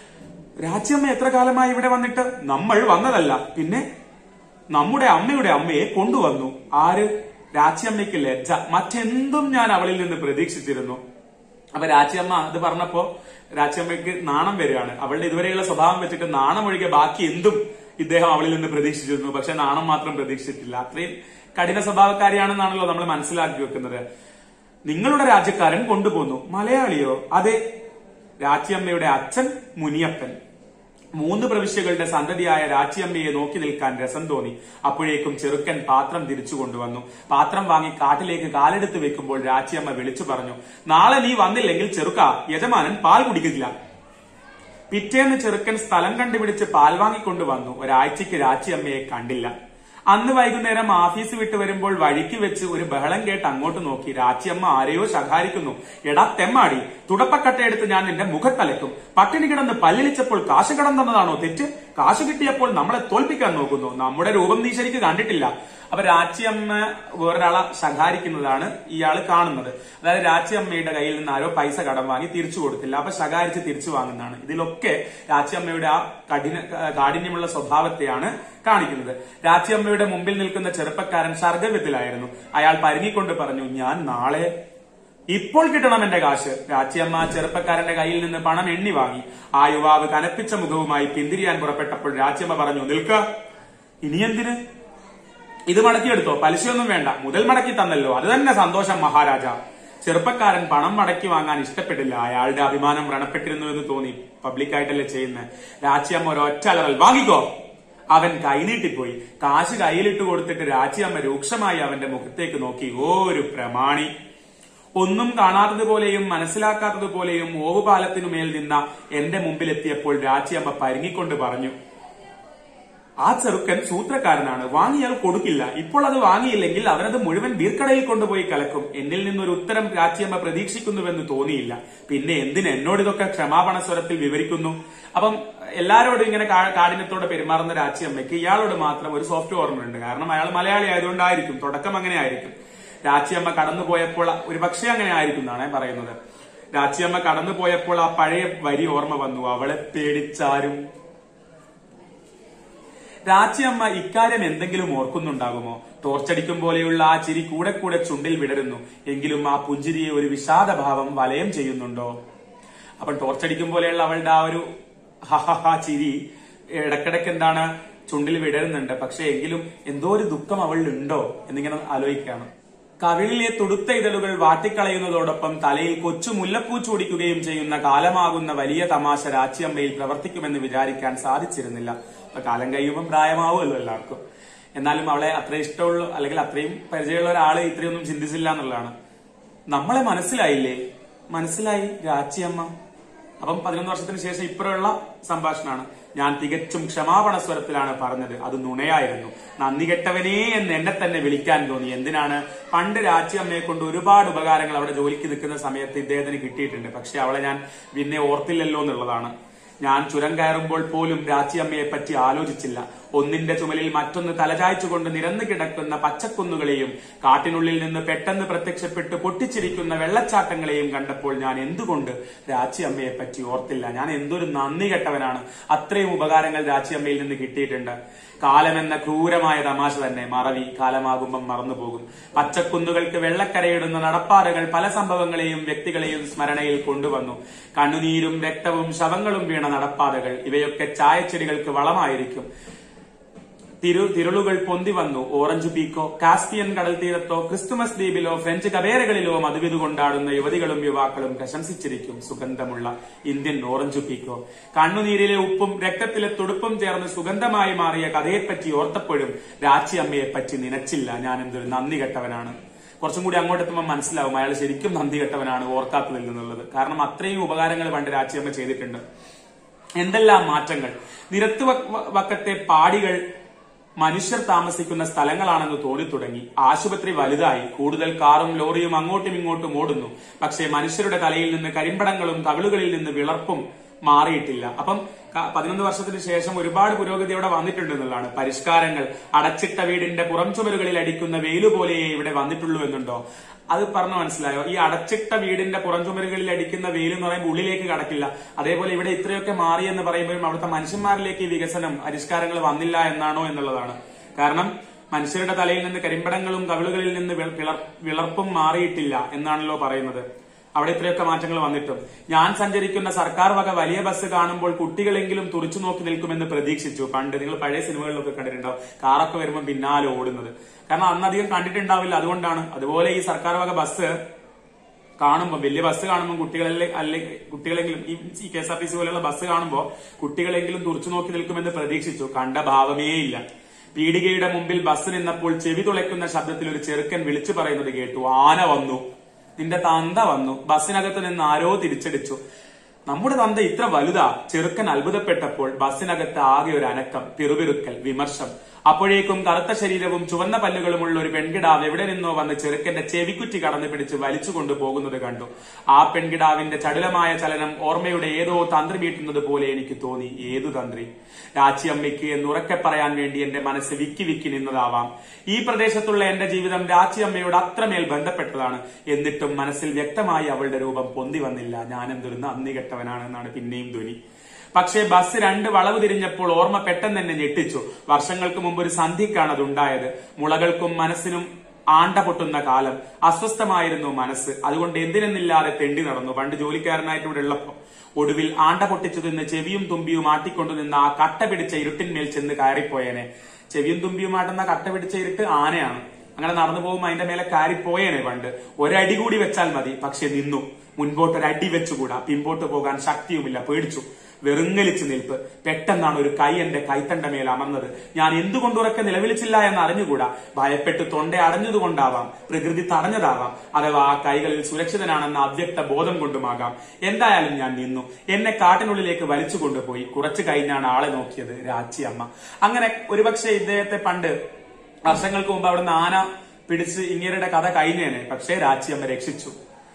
S1: രാജ്യമ്മ എത്ര കാലമായി ഇവിടെ വന്നിട്ട് നമ്മൾ വന്നതല്ല പിന്നെ നമ്മുടെ അമ്മയുടെ അമ്മയെ കൊണ്ടുവന്നു ആര് രാച്ചിയമ്മയ്ക്ക് ലജ്ജ മറ്റെന്തും ഞാൻ അവളിൽ നിന്ന് പ്രതീക്ഷിച്ചിരുന്നു അപ്പൊ രാച്ചിയമ്മ അത് പറഞ്ഞപ്പോ രാച്ചിയമ്മയ്ക്ക് നാണം വരികയാണ് അവളുടെ ഇതുവരെയുള്ള സ്വഭാവം വെച്ചിട്ട് നാണം ഒഴികെ ബാക്കി എന്തും ഇദ്ദേഹം അവളിൽ നിന്ന് പ്രതീക്ഷിച്ചിരുന്നു പക്ഷെ നാണം മാത്രം പ്രതീക്ഷിച്ചിട്ടില്ല അത്രയും കഠിന സ്വഭാവക്കാരിയാണെന്നാണല്ലോ നമ്മൾ മനസ്സിലാക്കി വെക്കുന്നത് നിങ്ങളുടെ രാജ്യക്കാരൻ കൊണ്ടുപോന്നു മലയാളിയോ അതെ രാച്ചിയമ്മയുടെ അച്ഛൻ മുനിയപ്പൻ മൂന്ന് പ്രവിശ്യകളുടെ സന്തതിയായ രാച്ചിയമ്മയെ നോക്കി നിൽക്കാൻ രസം തോന്നി അപ്പോഴേക്കും ചെറുക്കൻ പാത്രം തിരിച്ചു കൊണ്ടുവന്നു പാത്രം വാങ്ങി കാട്ടിലേക്ക് കാലെടുത്ത് വെക്കുമ്പോൾ രാച്ചിയമ്മ വിളിച്ചു പറഞ്ഞു നാളെ നീ വന്നില്ലെങ്കിൽ ചെറുക്ക യജമാനൻ പാൽ കുടിക്കില്ല പിറ്റേന്ന് ചെറുക്കൻ സ്ഥലം കണ്ടുപിടിച്ച് പാൽ വാങ്ങിക്കൊണ്ടുവന്നു ഒരാഴ്ചയ്ക്ക് രാച്ചിയമ്മയെ കണ്ടില്ല അന്ന് വൈകുന്നേരം ഓഫീസ് വിട്ട് വരുമ്പോൾ വഴിക്ക് വെച്ച് ഒരു ബഹളം കേട്ട് അങ്ങോട്ട് നോക്കി രാച്ചിയമ്മ ആരെയോ ശകാരിക്കുന്നു എടാ തെമ്മാടി തുടപ്പക്കട്ടയെടുത്ത് ഞാൻ നിന്റെ മുഖത്തലയ്ക്കും പട്ടിണി കിടന്ന് പല്ലിളിച്ചപ്പോൾ കാശ് കടം തന്നതാണോ തെറ്റ് കാശ് കിട്ടിയപ്പോൾ നമ്മളെ തോൽപ്പിക്കാൻ നോക്കുന്നു നമ്മുടെ രൂപം നീ ശരിക്ക് കണ്ടിട്ടില്ല അപ്പൊ രാച്ചിയമ്മ വേറൊരാളെ ശകാരിക്കുന്നതാണ് ഇയാൾ കാണുന്നത് അതായത് രാച്ചിയമ്മയുടെ കയ്യിൽ നിന്ന് ആരോ പൈസ കടം വാങ്ങി തിരിച്ചു കൊടുത്തില്ല അപ്പൊ ശകാരിച്ച് തിരിച്ചു വാങ്ങുന്നതാണ് ഇതിലൊക്കെ രാച്ചിയമ്മയുടെ ആ കഠിന കാഠിന്യമുള്ള സ്വഭാവത്തെയാണ് കാണിക്കുന്നത് രാച്ചിയമ്മയുടെ മുമ്പിൽ നിൽക്കുന്ന ചെറുപ്പക്കാരൻ ശർഗവ്യത്തിലായിരുന്നു അയാൾ പരിങ്ങിക്കൊണ്ട് പറഞ്ഞു ഞാൻ നാളെ ഇപ്പോൾ കിട്ടണം എന്റെ കാശ് രാച്ചിയമ്മ ചെറുപ്പക്കാരന്റെ കയ്യിൽ നിന്ന് പണം എണ്ണി വാങ്ങി ആ യുവാവ് കനപ്പിച്ച മുഖവുമായി പിന്തിരിയാൻ പുറപ്പെട്ടപ്പോൾ രാച്ചിയമ്മ പറഞ്ഞു നിൽക്ക ഇനി എന്തിന് ഇത് മടക്കിയെടുത്തോ പലിശയൊന്നും വേണ്ട മുതൽ മടക്കി തന്നല്ലോ അത് തന്നെ സന്തോഷം മഹാരാജ ചെറുപ്പക്കാരൻ പണം മടക്കി വാങ്ങാൻ ഇഷ്ടപ്പെട്ടില്ല അയാളുടെ അഭിമാനം വ്രണപ്പെട്ടിരുന്നു എന്ന് തോന്നി പബ്ലിക്കായിട്ടല്ലേ ചെയ്യുന്നത് രാച്ചിയമ്മ ഒരൊറ്റ അലറൽ വാങ്ങിക്കോ അവൻ കൈനീട്ടിപ്പോയി കാശ് കയ്യിലിട്ട് കൊടുത്തിട്ട് രാച്ചിയമ്മ രൂക്ഷമായി അവന്റെ മുഖത്തേക്ക് നോക്കി ഓ ഒരു പ്രമാണി ഒന്നും കാണാത്തതുപോലെയും മനസ്സിലാക്കാത്തതുപോലെയും ഓവുപാലത്തിനുമേൽ നിന്ന എന്റെ മുമ്പിലെത്തിയപ്പോൾ രാച്ചിയമ്മ പരിങ്ങിക്കൊണ്ട് പറഞ്ഞു ആ ചെറുക്കൻ സൂത്രക്കാരനാണ് വാങ്ങിയാൽ കൊടുക്കില്ല ഇപ്പോൾ അത് വാങ്ങിയില്ലെങ്കിൽ അവനത് മുഴുവൻ ബീർക്കടയിൽ കൊണ്ടുപോയി കലക്കും എന്നിൽ നിന്നൊരു ഉത്തരം രാച്ചിയമ്മ പ്രതീക്ഷിക്കുന്നുവെന്ന് തോന്നിയില്ല പിന്നെ എന്തിന് എന്നോട് ഇതൊക്കെ ക്ഷമാപണ സ്വരത്തിൽ വിവരിക്കുന്നു അപ്പം എല്ലാരോടും ഇങ്ങനെ കാ- കാഠിന്യത്തോടെ പെരുമാറുന്ന രാച്ചിയമ്മയ്ക്ക് ഇയാളോട് മാത്രം ഒരു സോഫ്റ്റ് ഓർമ്മയുണ്ട് കാരണം അയാൾ മലയാളി ആയതുകൊണ്ടായിരിക്കും തുടക്കം അങ്ങനെ ആയിരിക്കും രാച്ചിയമ്മ കടന്നുപോയപ്പോൾ ഒരു പക്ഷേ അങ്ങനെ ആയിരിക്കും എന്നാണ് പറയുന്നത് രാച്ചിയമ്മ കടന്നുപോയപ്പോൾ ആ പഴയ വരി ഓർമ്മ വന്നു അവളെ പേടിച്ചാരും രാച്ചിയമ്മ ഇക്കാര്യം എന്തെങ്കിലും ഓർക്കുന്നുണ്ടാകുമോ ടോർച്ചടിക്കും പോലെയുള്ള ആ ചിരി കൂടെ കൂടെ ചുണ്ടിൽ വിടരുന്നു എങ്കിലും ആ പുഞ്ചിരിയെ ഒരു വിഷാദഭാവം വലയം ചെയ്യുന്നുണ്ടോ അപ്പൊ ടോർച്ചടിക്കും പോലെയുള്ള അവളുടെ ആ ഒരു ഹഹഹ ചിരി ഇടക്കിടക്ക് എന്താണ് ചുണ്ടിൽ വിടരുന്നുണ്ട് പക്ഷെ എങ്കിലും എന്തോ ഒരു ദുഃഖം അവളിലുണ്ടോ എന്നിങ്ങനെ ആലോചിക്കുകയാണ് കവിളിലെ തുടുത്ത ഇതളുകൾ വാട്ടിക്കളയുന്നതോടൊപ്പം തലയിൽ കൊച്ചു മുല്ലപ്പൂ ചൂടിക്കുകയും ചെയ്യുന്ന കാലമാകുന്ന വലിയ തമാശ രാച്ചിയമ്മയിൽ പ്രവർത്തിക്കുമെന്ന് വിചാരിക്കാൻ സാധിച്ചിരുന്നില്ല അപ്പൊ കാലം കഴിയുമ്പോൾ പ്രായമാവുമല്ലോ എല്ലാവർക്കും എന്നാലും അവളെ അത്ര ഇഷ്ടമുള്ള അല്ലെങ്കിൽ അത്രയും പരിചയമുള്ള ഒരാള് ഇത്രയൊന്നും ചിന്തിച്ചില്ല എന്നുള്ളതാണ് നമ്മളെ മനസ്സിലായില്ലേ മനസ്സിലായി രാച്ചിയമ്മ അപ്പം പതിനൊന്ന് വർഷത്തിന് ശേഷം ഇപ്പോഴുള്ള സംഭാഷണമാണ് ഞാൻ തികച്ചും ക്ഷമാപണ സ്വരത്തിലാണ് പറഞ്ഞത് അത് നുണയായിരുന്നു നന്ദി കെട്ടവനേ എന്ന് എന്നെ തന്നെ വിളിക്കാൻ തോന്നി എന്തിനാണ് പണ്ട് രാച്ചിയമ്മയെ കൊണ്ട് ഒരുപാട് ഉപകാരങ്ങൾ അവിടെ ജോലിക്ക് നിൽക്കുന്ന സമയത്ത് ഇദ്ദേഹത്തിന് കിട്ടിയിട്ടുണ്ട് പക്ഷെ അവളെ ഞാൻ പിന്നെ ഓർത്തില്ലല്ലോ എന്നുള്ളതാണ് ഞാൻ ചുരം കയറുമ്പോൾ പോലും രാച്ചിയമ്മയെ പറ്റി ആലോചിച്ചില്ല ഒന്നിന്റെ ചുമലിൽ മറ്റൊന്ന് തലചായ്ച്ചുകൊണ്ട് നിരന്നു കിടക്കുന്ന പച്ചക്കുന്നുകളെയും കാട്ടിനുള്ളിൽ നിന്ന് പെട്ടെന്ന് പ്രത്യക്ഷപ്പെട്ട് പൊട്ടിച്ചിരിക്കുന്ന വെള്ളച്ചാട്ടങ്ങളെയും കണ്ടപ്പോൾ ഞാൻ എന്തുകൊണ്ട് രാച്ചിയമ്മയെ പറ്റി ഓർത്തില്ല ഞാൻ എന്തൊരു നന്ദി കെട്ടവനാണ് അത്രയും ഉപകാരങ്ങൾ രാച്ചിയമ്മയിൽ നിന്ന് കിട്ടിയിട്ടുണ്ട് കാലമെന്ന ക്രൂരമായ തമാശ തന്നെ മറവി കാലമാകുമ്പം മറന്നുപോകും പച്ചക്കുന്നുകൾക്ക് വെള്ളക്കരയിടുന്ന നടപ്പാതകൾ പല സംഭവങ്ങളെയും വ്യക്തികളെയും സ്മരണയിൽ കൊണ്ടുവന്നു കണ്ണുനീരും രക്തവും ശവങ്ങളും വീണ നടപ്പാതകൾ ഇവയൊക്കെ ചായച്ചെടികൾക്ക് വളമായിരിക്കും തിരു തിരുളുകൾ പൊന്തി വന്നു ഓറഞ്ച് പീക്കോ കാസ്പിയൻ കടൽ തീരത്തോ ക്രിസ്തുമസ് ദ്വീപിലോ ഫ്രഞ്ച് കവേരകളിലോ മധുവിധു കൊണ്ടാടുന്ന യുവതികളും യുവാക്കളും പ്രശംസിച്ചിരിക്കും സുഗന്ധമുള്ള ഇന്ത്യൻ ഓറഞ്ച് പീക്കോ കണ്ണുനീരിലെ ഉപ്പും രക്തത്തിലെ തുടുപ്പും ചേർന്ന് സുഗന്ധമായി മാറിയ കഥയെപ്പറ്റി ഓർത്തപ്പോഴും രാച്ചി അമ്മയെപ്പറ്റി നനച്ചില്ല ഞാൻ എന്തൊരു നന്ദി കെട്ടവനാണ് കുറച്ചും കൂടി അങ്ങോട്ട് എത്തുമ്പോൾ മനസ്സിലാവും അയാൾ ശരിക്കും നന്ദി കെട്ടവനാണ് ഓർക്കാത്തതിൽ നിന്നുള്ളത് കാരണം അത്രയും ഉപകാരങ്ങൾ പണ്ട് രാച്ചിയമ്മ ചെയ്തിട്ടുണ്ട് എന്തെല്ലാം മാറ്റങ്ങൾ നിരത്ത് വ- വ- വക്കത്തെ പാടികൾ മനുഷ്യർ താമസിക്കുന്ന സ്ഥലങ്ങളാണെന്ന് തോന്നിത്തുടങ്ങി ആശുപത്രി വലുതായി കൂടുതൽ കാറും ലോറിയും അങ്ങോട്ടും ഇങ്ങോട്ടും ഓടുന്നു പക്ഷേ മനുഷ്യരുടെ തലയിൽ നിന്ന് കരിമ്പടങ്ങളും കവിളുകളിൽ നിന്ന് വിളർപ്പും മാറിയിട്ടില്ല അപ്പം ക- പതിനൊന്ന് വർഷത്തിന് ശേഷം ഒരുപാട് പുരോഗതി ഇവിടെ വന്നിട്ടുണ്ട് എന്നുള്ളതാണ് പരിഷ്കാരങ്ങൾ അടച്ചിട്ട വീടിന്റെ പുറം ചുമരുകളിൽ അടിക്കുന്ന വെയില് പോലെയേ ഇവിടെ വന്നിട്ടുള്ളൂ എന്നുണ്ടോ അത് പറഞ്ഞു മനസ്സിലായോ ഈ അടച്ചിട്ട വീടിന്റെ പുറം ചുമരുകളിൽ അടിക്കുന്ന വെയിൽ എന്ന് പറയുമ്പോൾ ഉള്ളിലേക്ക് കടക്കില്ല അതേപോലെ ഇവിടെ ഇത്രയൊക്കെ മാറി എന്ന് പറയുമ്പോഴും അവിടുത്തെ മനുഷ്യന്മാരിലേക്ക് ഈ വികസനം പരിഷ്കാരങ്ങൾ വന്നില്ല എന്നാണോ എന്നുള്ളതാണ് കാരണം മനുഷ്യരുടെ തലയിൽ നിന്ന് കരിമ്പടങ്ങളും കവിളുകളിൽ നിന്ന് വി- വിളർ- വിളർപ്പും മാറിയിട്ടില്ല എന്നാണല്ലോ പറയുന്നത് അവിടെ ഇത്രയൊക്കെ മാറ്റങ്ങൾ വന്നിട്ടും ഞാൻ സഞ്ചരിക്കുന്ന സർക്കാർ വക വലിയ ബസ് കാണുമ്പോൾ കുട്ടികളെങ്കിലും തുറച്ചു നോക്കി നിൽക്കുമെന്ന് പ്രതീക്ഷിച്ചു പണ്ട് നിങ്ങൾ പഴയ സിനിമകളിലൊക്കെ കണ്ടിട്ടുണ്ടാവും കാറൊക്കെ വരുമ്പോൾ പിന്നാലെ ഓടുന്നത് കാരണം അന്നധികം കണ്ടിട്ടുണ്ടാവില്ല അതുകൊണ്ടാണ് അതുപോലെ ഈ സർക്കാർ വക ബസ് കാണുമ്പോൾ വലിയ ബസ് കാണുമ്പോൾ കുട്ടികളെ അല്ലെ കുട്ടികളെങ്കിലും ഈ K S R T C പോലെയുള്ള ബസ് കാണുമ്പോൾ കുട്ടികളെങ്കിലും തുറച്ചു നോക്കി നിൽക്കുമെന്ന് പ്രതീക്ഷിച്ചു കണ്ട ഭാവമേ ഇല്ല പീടികയുടെ മുമ്പിൽ ബസ് നിന്നപ്പോൾ ചെവി തുളയ്ക്കുന്ന ശബ്ദത്തിൽ ഒരു ചെറുക്കൻ വിളിച്ചു പറയുന്നത് കേട്ടു ആന വന്നു നിന്റെ തന്ത വന്നു ബസ്സിനകത്ത് നിന്ന് ആരോ തിരിച്ചടിച്ചു നമ്മുടെ തന്ത ഇത്ര വലുതാ ചെറുക്കൻ അത്ഭുതപ്പെട്ടപ്പോൾ ബസ്സിനകത്ത് ആകെ ഒരു അനക്കം പിറുപിറുക്കൽ വിമർശം അപ്പോഴേക്കും കറുത്ത ശരീരവും ചുവന്ന പല്ലുകളുമുള്ള ഒരു പെൺകിടാവ് എവിടെ നിന്നോ വന്ന് ചെറുക്കന്റെ ചെവിക്കുറ്റി കടന്നു പിടിച്ച് വലിച്ചുകൊണ്ട് പോകുന്നത് കണ്ടു ആ പെൺകിടാവിന്റെ ചടുലമായ ചലനം ഓർമ്മയുടെ ഏതോ തന്ത്രി വീട്ടുന്നത് പോലെ എനിക്ക് തോന്നി ഏതു തന്ത്രി രാച്ചിയമ്മയ്ക്ക് എന്ന് ഉറക്കെ പറയാൻ വേണ്ടി എന്റെ മനസ്സ് വിക്കി വിക്കി നിന്നതാവാം ഈ പ്രദേശത്തുള്ള എന്റെ ജീവിതം രാച്ചിയമ്മയോട് അത്രമേൽ ബന്ധപ്പെട്ടതാണ് എന്നിട്ടും മനസ്സിൽ വ്യക്തമായി അവളുടെ രൂപം പൊന്തി വന്നില്ല ഞാൻ എന്തൊരു നന്ദി കെട്ടവനാണെന്നാണ് പിന്നെയും ധ്വനി പക്ഷേ ബസ് രണ്ട് വളവ് തിരിഞ്ഞപ്പോൾ ഓർമ്മ പെട്ടെന്ന് എന്നെ ഞെട്ടിച്ചു വർഷങ്ങൾക്ക് മുമ്പ് ഒരു സന്ധിക്കാണ് അത് ഉണ്ടായത് മുളകൾക്കും മനസ്സിനും ആണ്ട പൊട്ടുന്ന കാലം അസ്വസ്ഥമായിരുന്നു മനസ്സ് അതുകൊണ്ട് എന്തിനെന്നില്ലാതെ തെണ്ടി നടന്നു പണ്ട് ജോലിക്കാരനായിട്ട് ഇവിടെ ഉള്ളപ്പോ ഒടുവിൽ ആണ്ട പൊട്ടിച്ചു നിന്ന് ചെവിയും തുമ്പിയും ആട്ടിക്കൊണ്ടു നിന്ന് ആ കട്ട പിടിച്ച ഇരുട്ടിന്മേൽ ചെന്ന് കയറിപ്പോയേനെ ചെവിയും തുമ്പിയും ആട്ടുന്ന കട്ട പിടിച്ച ഇരുട്ട് ആനയാണ് അങ്ങനെ നടന്നു പോകുമ്പോൾ അതിന്റെ മേലെ കയറിപ്പോയേനെ പണ്ട് ഒരടി കൂടി വെച്ചാൽ മതി പക്ഷെ നിന്നു മുൻപോട്ട് ഒരു അടി വെച്ചുകൂടാ പിമ്പോട്ട് പോകാൻ ശക്തിയുമില്ല പേടിച്ചു വെറുങ്ങലിച്ച് നിൽപ്പ് പെട്ടെന്നാണ് ഒരു കൈ എന്റെ കൈത്തണ്ട മേൽ അമർന്നത് ഞാൻ എന്തുകൊണ്ടുറക്കെ നിലവിളിച്ചില്ല എന്ന് അറിഞ്ഞുകൂടാ ഭയപ്പെട്ട് തൊണ്ട അടഞ്ഞതുകൊണ്ടാവാം പ്രകൃതി തടഞ്ഞതാവാം അഥവാ ആ കൈകളിൽ സുരക്ഷിതനാണെന്ന അവ്യക്ത ബോധം കൊണ്ടുമാകാം എന്തായാലും ഞാൻ നിന്നു എന്നെ കാട്ടിനുള്ളിലേക്ക് വലിച്ചു കൊണ്ടുപോയി കുറച്ചു കഴിഞ്ഞാണ് ആളെ നോക്കിയത് രാച്ചി അമ്മ അങ്ങനെ ഒരുപക്ഷെ ഇദ്ദേഹത്തെ പണ്ട് വർഷങ്ങൾക്ക് മുമ്പ് അവിടുന്ന് ആന പിടിച്ച് ഇങ്ങേരുടെ കഥ കഴിഞ്ഞേനെ പക്ഷേ രാച്ചിയമ്മ രക്ഷിച്ചു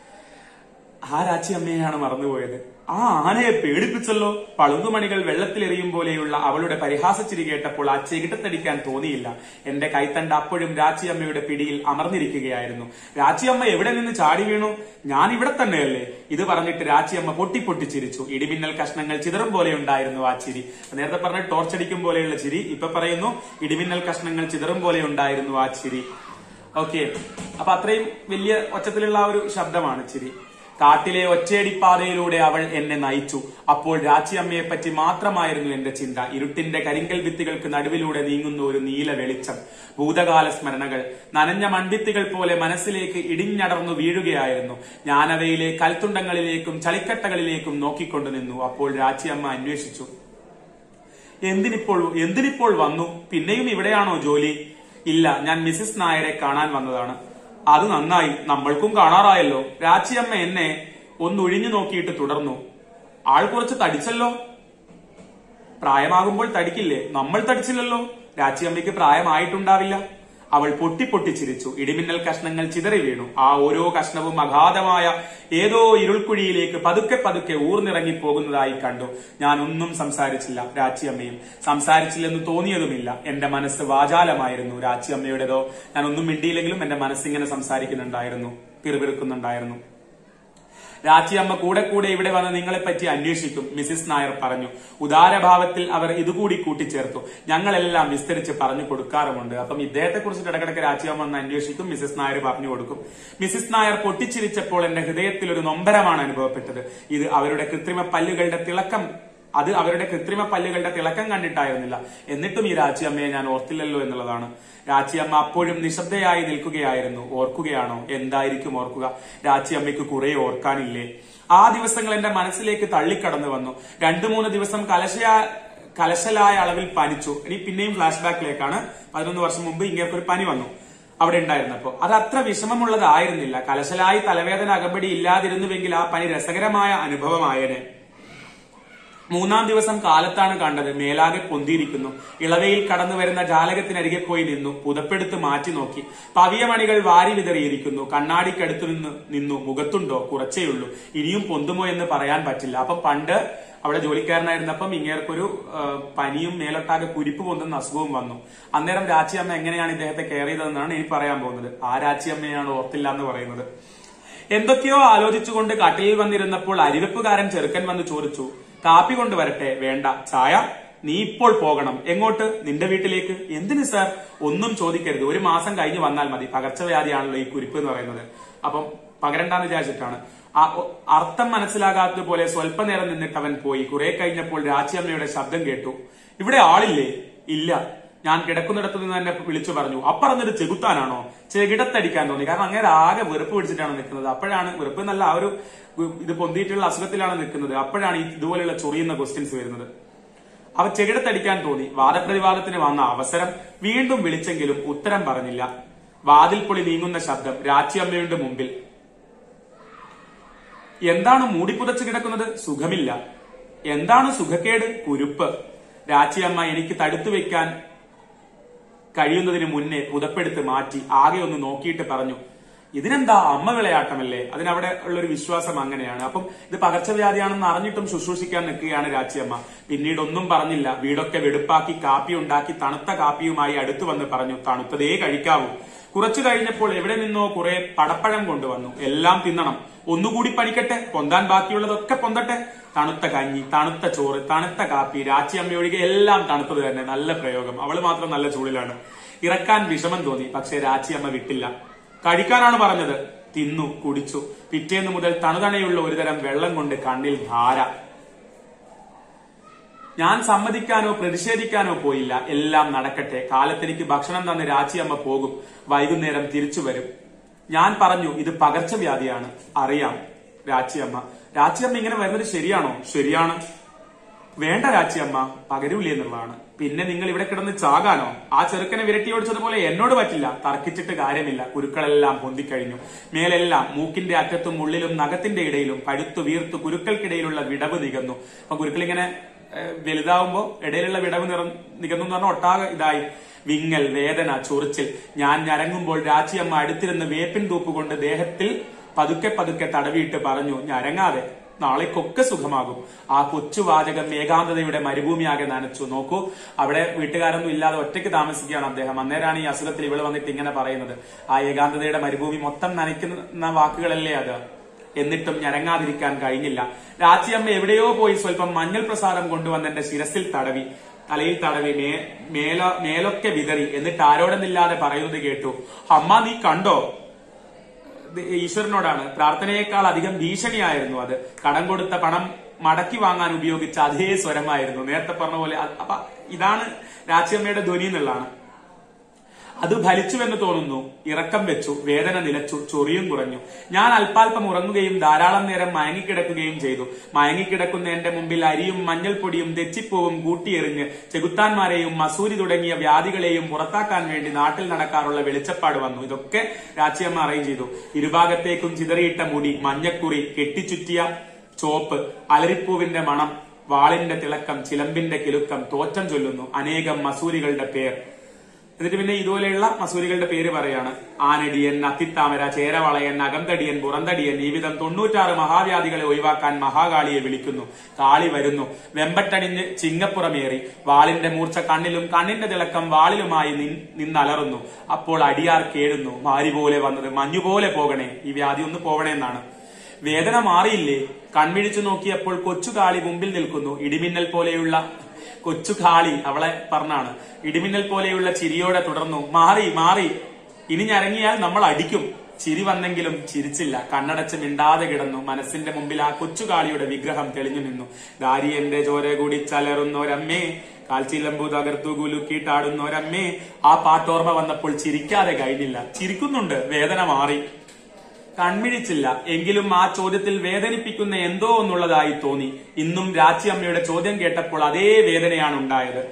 S1: ആ രാച്ചിയമ്മയെയാണ് മറന്നുപോയത് ആ ആനയെ പേടിപ്പിച്ചല്ലോ പളുങ്കുമണികൾ വെള്ളത്തിലെറിയും പോലെയുള്ള അവളുടെ പരിഹാസച്ചിരി കേട്ടപ്പോൾ ആ ചെകിട്ടത്തടിക്കാൻ തോന്നിയില്ല എന്റെ കൈത്തണ്ട അപ്പോഴും രാച്ചിയമ്മയുടെ പിടിയിൽ അമർന്നിരിക്കുകയായിരുന്നു രാച്ചിയമ്മ എവിടെ നിന്ന് ചാടി വീണു ഞാൻ ഇവിടെ തന്നെയല്ലേ ഇത് പറഞ്ഞിട്ട് രാച്ചിയമ്മ പൊട്ടി പൊട്ടി ചിരിച്ചു ഇടിമിന്നൽ കഷ്ണങ്ങൾ ചിതറും പോലെ ഉണ്ടായിരുന്നു ആ ചിരി നേരത്തെ പറഞ്ഞ ടോർച്ചടിക്കും പോലെയുള്ള ചിരി ഇപ്പൊ പറയുന്നു ഇടിമിന്നൽ കഷ്ണങ്ങൾ ചിതറും പോലെ ഉണ്ടായിരുന്നു ആ ചിരി ഓക്കെ അപ്പൊ അത്രയും വലിയ ഒച്ചത്തിലുള്ള ആ ഒരു ശബ്ദമാണ് ചിരി കാട്ടിലെ ഒറ്റയടിപ്പാതയിലൂടെ അവൾ എന്നെ നയിച്ചു അപ്പോൾ രാച്ചിയമ്മയെ പറ്റി മാത്രമായിരുന്നു എന്റെ ചിന്ത ഇരുട്ടിന്റെ കരിങ്കൽ ഭിത്തികൾക്ക് നടുവിലൂടെ നീങ്ങുന്ന ഒരു നീല വെളിച്ചം ഭൂതകാല സ്മരണകൾ നനഞ്ഞ മൺഭിത്തികൾ പോലെ മനസ്സിലേക്ക് ഇടിഞ്ഞടർന്നു വീഴുകയായിരുന്നു ഞാനവയിലെ കൽത്തുണ്ടങ്ങളിലേക്കും ചളിക്കട്ടകളിലേക്കും നോക്കിക്കൊണ്ടു നിന്നു അപ്പോൾ രാച്ചിയമ്മ അന്വേഷിച്ചു എന്തിനിപ്പോൾ എന്തിനിപ്പോൾ വന്നു പിന്നെയും ഇവിടെയാണോ ജോലി ഇല്ല ഞാൻ മിസ്സിസ് നായരെ കാണാൻ വന്നതാണ് അത് നന്നായി നമ്മൾക്കും കാണാറായല്ലോ രാച്ചിയമ്മ എന്നെ ഒന്നൊഴിഞ്ഞു നോക്കിയിട്ട് തുടർന്നു ആൾ കുറച്ച് തടിച്ചല്ലോ പ്രായമാകുമ്പോൾ തടിക്കില്ലേ നമ്മൾ തടിച്ചില്ലല്ലോ രാച്ചിയമ്മയ്ക്ക് പ്രായമായിട്ടുണ്ടാവില്ല അവൾ പൊട്ടി പൊട്ടി ചിരിച്ചു ഇടിമിന്നൽ കഷ്ണങ്ങൾ ചിതറി വീണു ആ ഓരോ കഷ്ണവും അഗാധമായ ഏതോ ഇരുൾക്കുഴിയിലേക്ക് പതുക്കെ പതുക്കെ ഊർന്നിറങ്ങി പോകുന്നതായി കണ്ടു ഞാൻ ഒന്നും സംസാരിച്ചില്ല രാച്ചിയമ്മയും സംസാരിച്ചില്ലെന്ന് തോന്നിയതുമില്ല എന്റെ മനസ്സ് വാചാലമായിരുന്നു രാച്ചിയമ്മയുടേതോ ഞാൻ ഒന്നും മിണ്ടിയില്ലെങ്കിലും എന്റെ മനസ്സിങ്ങനെ സംസാരിക്കുന്നുണ്ടായിരുന്നു പിറുപിറുക്കുന്നുണ്ടായിരുന്നു രാച്ചിയമ്മ കൂടെ കൂടെ ഇവിടെ വന്ന് നിങ്ങളെപ്പറ്റി അന്വേഷിക്കും മിസിസ് നായർ പറഞ്ഞു ഉദാരഭാവത്തിൽ അവർ ഇതുകൂടി കൂട്ടിച്ചേർത്തു ഞങ്ങളെല്ലാം വിസ്തരിച്ച് പറഞ്ഞു കൊടുക്കാറുമുണ്ട് അപ്പം ഇദ്ദേഹത്തെ കുറിച്ച് ഇടക്കിടക്ക് രാച്ചിയമ്മ വന്ന് അന്വേഷിക്കും മിസിസ് നായർ പറഞ്ഞു കൊടുക്കും മിസിസ് നായർ പൊട്ടിച്ചിരിച്ചപ്പോൾ എന്റെ ഹൃദയത്തിൽ ഒരു നൊമ്പരമാണ് അനുഭവപ്പെട്ടത് ഇത് അവരുടെ കൃത്രിമ പല്ലുകളുടെ തിളക്കം അത് അവരുടെ കൃത്രിമ പല്ലുകളുടെ തിളക്കം കണ്ടിട്ടായിരുന്നില്ല എന്നിട്ടും ഈ രാച്ചിയമ്മയെ ഞാൻ ഓർത്തില്ലല്ലോ എന്നുള്ളതാണ് രാച്ചിയമ്മ അപ്പോഴും നിശബ്ദയായി നിൽക്കുകയായിരുന്നു ഓർക്കുകയാണോ എന്തായിരിക്കും ഓർക്കുക രാച്ചിയമ്മയ്ക്ക് കുറെ ഓർക്കാനില്ലേ ആ ദിവസങ്ങൾ എന്റെ മനസ്സിലേക്ക് തള്ളിക്കടന്നു വന്നു രണ്ടു മൂന്ന് ദിവസം കലശയാ കലശലായ അളവിൽ പനിച്ചു ഇനി പിന്നെയും ഫ്ലാഷ് ബാക്കിലേക്കാണ് പതിനൊന്ന് വർഷം മുമ്പ് ഇങ്ങനെ ഒരു പനി വന്നു അവിടെ ഉണ്ടായിരുന്നപ്പോ അത് അത്ര വിഷമമുള്ളതായിരുന്നില്ല കലശലായി തലവേദന അകമ്പടി ഇല്ലാതിരുന്നുവെങ്കിൽ ആ പനി രസകരമായ അനുഭവമായേനെ മൂന്നാം ദിവസം കാലത്താണ് കണ്ടത് മേലാകെ പൊന്തിയിരിക്കുന്നു ഇളവയിൽ കടന്നു വരുന്ന ജാലകത്തിനരികെ പോയി നിന്നു പുതപ്പെടുത്ത് മാറ്റി നോക്കി പവിയമണികൾ വാരി വിതറിയിരിക്കുന്നു കണ്ണാടിക്കടുത്തു നിന്ന് നിന്നു മുഖത്തുണ്ടോ കുറച്ചേയുള്ളൂ ഇനിയും പൊന്തുമോ എന്ന് പറയാൻ പറ്റില്ല അപ്പൊ പണ്ട് അവിടെ ജോലിക്കാരനായിരുന്നപ്പം ഇങ്ങേർക്കൊരു ആ, പനിയും മേലൊട്ടാകെ കുരിപ്പ് പൊന്തുന്ന അസുഖവും വന്നു അന്നേരം രാച്ചിയമ്മ എങ്ങനെയാണ് ഇദ്ദേഹത്തെ കെയർ ചെയ്തതെന്നാണ് ഇനി പറയാൻ പോകുന്നത് ആ രാച്ചിയമ്മയാണ് ഓർത്തില്ല എന്ന് പറയുന്നത് എന്തൊക്കെയോ ആലോചിച്ചുകൊണ്ട് കട്ടിലിൽ വന്നിരുന്നപ്പോൾ അരിവെപ്പുകാരൻ ചെറുക്കൻ വന്ന് ചോദിച്ചു കാപ്പി കൊണ്ടുവരട്ടെ വേണ്ട ചായ നീ ഇപ്പോൾ പോകണം എങ്ങോട്ട് നിന്റെ വീട്ടിലേക്ക് എന്തിന് സാർ ഒന്നും ചോദിക്കരുത് ഒരു മാസം കഴിഞ്ഞ് വന്നാൽ മതി പകർച്ചവ്യാധിയാണല്ലോ ഈ കുരിപ്പ് എന്ന് പറയുന്നത് അപ്പം പകരണ്ടാന്ന് വിചാരിച്ചിട്ടാണ് ആ ഒ- അർത്ഥം മനസ്സിലാകാത്തതുപോലെ സ്വല്പനേരം നിന്നിട്ട് അവൻ പോയി കുറെ കഴിഞ്ഞപ്പോൾ രാച്ചിയമ്മയുടെ ശബ്ദം കേട്ടു ഇവിടെ ആളില്ലേ ഇല്ല ഞാൻ കിടക്കുന്നിടത്ത് നിന്ന് തന്നെ വിളിച്ചു പറഞ്ഞു അപ്പറന്നിട്ട് ചെകുത്താനാണോ ചെകിടത്തടിക്കാൻ തോന്നി കാരണം അങ്ങനെ ആകെ വെറുപ്പ് പിടിച്ചിട്ടാണ് നിൽക്കുന്നത് അപ്പോഴാണ് വെറുപ്പ് എന്നല്ല ആ ഒരു ഇത് പൊന്തിയിട്ടുള്ള അസുഖത്തിലാണ് നിൽക്കുന്നത് അപ്പോഴാണ് ഈ ഇതുപോലെയുള്ള ചൊറിയുന്ന ക്വസ്റ്റ്യൻസ് വരുന്നത് അവ ചെകിടത്തടിക്കാൻ തോന്നി വാദപ്രതിവാദത്തിന് വന്ന അവസരം വീണ്ടും വിളിച്ചെങ്കിലും ഉത്തരം പറഞ്ഞില്ല വാതിൽ പൊളി നീങ്ങുന്ന ശബ്ദം രാച്ചിയമ്മയുടെ മുമ്പിൽ എന്താണ് മൂടിപ്പുതച്ച് കിടക്കുന്നത് സുഖമില്ല എന്താണ് സുഖക്കേട് കുരുപ്പ് രാച്ചിയമ്മ എനിക്ക് തടുത്തു വെക്കാൻ കഴിയുന്നതിന് മുന്നേ പുതപ്പെടുത്ത് മാറ്റി ആകെ ഒന്ന് നോക്കിയിട്ട് പറഞ്ഞു ഇതിനെന്താ അമ്മ വിളയാട്ടമല്ലേ അതിനവിടെ ഉള്ള ഒരു വിശ്വാസം അങ്ങനെയാണ് അപ്പം ഇത് പകർച്ചവ്യാധിയാണെന്ന് അറിഞ്ഞിട്ടും ശുശ്രൂഷിക്കാൻ നിൽക്കുകയാണ് രാച്ചിയമ്മ പിന്നീട് ഒന്നും പറഞ്ഞില്ല വീടൊക്കെ വെടുപ്പാക്കി കാപ്പി ഉണ്ടാക്കി തണുത്ത കാപ്പിയുമായി അടുത്തു വന്ന് പറഞ്ഞു തണുത്തതേ കഴിക്കാവൂ കുറച്ചു കഴിഞ്ഞപ്പോൾ എവിടെ നിന്നോ കുറെ പടപ്പഴം കൊണ്ടുവന്നു എല്ലാം തിന്നണം ഒന്നുകൂടി പഠിക്കട്ടെ പൊന്താൻ ബാക്കിയുള്ളതൊക്കെ പൊന്തട്ടെ തണുത്ത കഞ്ഞി തണുത്ത ചോറ് തണുത്ത കാപ്പി രാച്ചിയമ്മ ഒഴികെ എല്ലാം തണുത്തത് തന്നെ നല്ല പ്രയോഗം അവള് മാത്രം നല്ല ചൂടിലാണ് ഇറക്കാൻ വിഷമം തോന്നി പക്ഷെ രാച്ചിയമ്മ വിട്ടില്ല കഴിക്കാനാണ് പറഞ്ഞത് തിന്നു കുടിച്ചു പിറ്റേന്ന് മുതൽ തണുതണയുള്ള ഒരുതരം വെള്ളം കൊണ്ട് കണ്ണിൽ ധാര ഞാൻ സമ്മതിക്കാനോ പ്രതിഷേധിക്കാനോ പോയില്ല എല്ലാം നടക്കട്ടെ കാലത്തെനിക്ക് ഭക്ഷണം തന്ന് രാച്ചിയമ്മ പോകും വൈകുന്നേരം തിരിച്ചു വരും ഞാൻ പറഞ്ഞു ഇത് പകർച്ചവ്യാധിയാണ് അറിയാം രാച്ചിയമ്മ രാച്ചിയമ്മ ഇങ്ങനെ വരുന്നത് ശരിയാണോ ശരിയാണ് വേണ്ട രാച്ചിയമ്മ പകരൂലേ എന്നുള്ളതാണ് പിന്നെ നിങ്ങൾ ഇവിടെ കിടന്ന് ചാകാനോ ആ ചെറുക്കനെ വിരട്ടി ഓടിച്ചതുപോലെ എന്നോട് പറ്റില്ല തർക്കിച്ചിട്ട് കാര്യമില്ല കുരുക്കളെല്ലാം പൊന്തിക്കഴിഞ്ഞു മേലെല്ലാം മൂക്കിന്റെ അറ്റത്തും ഉള്ളിലും നഖത്തിന്റെ ഇടയിലും പഴുത്തു വീർത്തു കുരുക്കൾക്കിടയിലുള്ള വിടവ് നികന്നു അപ്പൊ കുരുക്കളിങ്ങനെ ഏഹ്, വലുതാവുമ്പോ ഇടയിലുള്ള വിടവ് നിറ നികന്നു എന്ന് പറഞ്ഞാൽ ഒട്ടാകെ ഇതായി വിങ്ങൽ വേദന ചൊറിച്ചിൽ ഞാൻ ഞരങ്ങുമ്പോൾ രാച്ചിയമ്മ അടുത്തിരുന്ന് വേപ്പിൻ തൂപ്പ് കൊണ്ട് ദേഹത്തിൽ പതുക്കെ പതുക്കെ തടവിയിട്ട് പറഞ്ഞു ഞരങ്ങാതെ നാളേക്കൊക്കെ സുഖമാകും ആ കൊച്ചു വാചകം ഏകാന്തതയുടെ മരുഭൂമിയാകെ നനച്ചു നോക്കൂ അവിടെ വീട്ടുകാരൊന്നും ഇല്ലാതെ ഒറ്റയ്ക്ക് താമസിക്കുകയാണ് അദ്ദേഹം അന്നേരമാണ് ഈ അസുഖത്തിൽ ഇവള് വന്നിട്ട് ഇങ്ങനെ പറയുന്നത് ആ ഏകാന്തതയുടെ മരുഭൂമി മൊത്തം നനയ്ക്കുന്ന വാക്കുകളല്ലേ അത് എന്നിട്ടും ഞരങ്ങാതിരിക്കാൻ കഴിഞ്ഞില്ല രാച്ചിയമ്മ എവിടെയോ പോയി സ്വല്പം മഞ്ഞൾ പ്രസാദം കൊണ്ടുവന്ന് എന്റെ ശിരസിൽ തടവി തലയിൽ തടവി മേ മേല മേലൊക്കെ വിതറി എന്നിട്ട് ആരോടെന്നില്ലാതെ പറയുന്നത് കേട്ടു അമ്മ നീ കണ്ടോ ഇത് ഈശ്വരനോടാണ് പ്രാർത്ഥനയേക്കാൾ അധികം ഭീഷണിയായിരുന്നു അത് കടം കൊടുത്ത പണം മടക്കി വാങ്ങാൻ ഉപയോഗിച്ച അതേ സ്വരമായിരുന്നു നേരത്തെ പറഞ്ഞ പോലെ അ- അപ്പൊ ഇതാണ് രാച്ചിയമ്മയുടെ ധ്വനി എന്നുള്ളതാണ് അത് ഫലിച്ചുവെന്ന് തോന്നുന്നു ഇറക്കം വെച്ചു വേദന നിലച്ചു ചൊറിയും കുറഞ്ഞു ഞാൻ അല്പാൽപം ഉറങ്ങുകയും ധാരാളം നേരം മയങ്ങിക്കിടക്കുകയും ചെയ്തു മയങ്ങിക്കിടക്കുന്ന എന്റെ മുമ്പിൽ അരിയും മഞ്ഞൾപ്പൊടിയും തെച്ചിപ്പൂവും കൂട്ടിയെറിഞ്ഞ് ചെകുത്താന്മാരെയും മസൂരി തുടങ്ങിയ വ്യാധികളെയും പുറത്താക്കാൻ വേണ്ടി നാട്ടിൽ നടക്കാറുള്ള വെളിച്ചപ്പാട് വന്നു ഇതൊക്കെ രാച്ചിയമ്മ അറേഞ്ച് ചെയ്തു ഇരുഭാഗത്തേക്കും ചിതറിയിട്ട മുടി മഞ്ഞക്കുറി കെട്ടിച്ചുറ്റിയ ചോപ്പ് അലരിപ്പൂവിന്റെ മണം വാളിന്റെ തിളക്കം ചിലമ്പിന്റെ കിലുക്കം തോറ്റം ചൊല്ലുന്നു അനേകം മസൂരികളുടെ പേർ എന്നിട്ട് പിന്നെ ഇതുപോലെയുള്ള മസൂരികളുടെ പേര് പറയാണ് ആനടിയൻ അത്തിത്താമര ചേരവളയൻ അകന്തടിയൻ പുറന്തടിയൻ ഈ വിധം തൊണ്ണൂറ്റാറ് മഹാവ്യാധികളെ ഒഴിവാക്കാൻ മഹാകാളിയെ വിളിക്കുന്നു കാളി വരുന്നു വെമ്പട്ടണിഞ്ഞ് ചിങ്ങപ്പുറമേറി വാളിന്റെ മൂർച്ച കണ്ണിലും കണ്ണിന്റെ തിളക്കം വാളിലുമായി നിൻ- നിന്നലറുന്നു അപ്പോൾ അടിയാർ കേടുന്നു മാരി പോലെ വന്നത് മഞ്ഞുപോലെ പോകണേ ഈ വ്യാധി ഒന്ന് പോകണേ എന്നാണ് വേദന മാറിയില്ലേ കൺമിഴിച്ചു നോക്കിയപ്പോൾ കൊച്ചു കാളി മുമ്പിൽ നിൽക്കുന്നു ഇടിമിന്നൽ പോലെയുള്ള കൊച്ചു കാളി അവളെ പറഞ്ഞാണ് ഇടിമിന്നൽ പോലെയുള്ള ചിരിയോടെ തുടർന്നു മാറി മാറി ഇനി ഞരങ്ങിയാൽ നമ്മൾ അടിക്കും ചിരി വന്നെങ്കിലും ചിരിച്ചില്ല കണ്ണടച്ച് മിണ്ടാതെ കിടന്നു മനസ്സിന്റെ മുമ്പിൽ ആ കൊച്ചു കാളിയുടെ വിഗ്രഹം തെളിഞ്ഞു നിന്നു ദാരിയന്റെ ചോര കൂടി ചലറുന്നൊരമ്മേ കാൽച്ചിലമ്പു തകർത്തു കുലുക്കിയിട്ടാടുന്നൊരമ്മേ ആ പാട്ടോർമ്മ വന്നപ്പോൾ ചിരിക്കാതെ കഴിഞ്ഞില്ല ചിരിക്കുന്നുണ്ട് വേദന മാറി കൺമിഴിച്ചില്ല എങ്കിലും ആ ചോദ്യത്തിൽ വേദനിപ്പിക്കുന്ന എന്തോ ഒന്നുള്ളതായി തോന്നി ഇന്നും രാച്ചിയമ്മയുടെ ചോദ്യം കേട്ടപ്പോൾ അതേ വേദനയാണ് ഉണ്ടായത്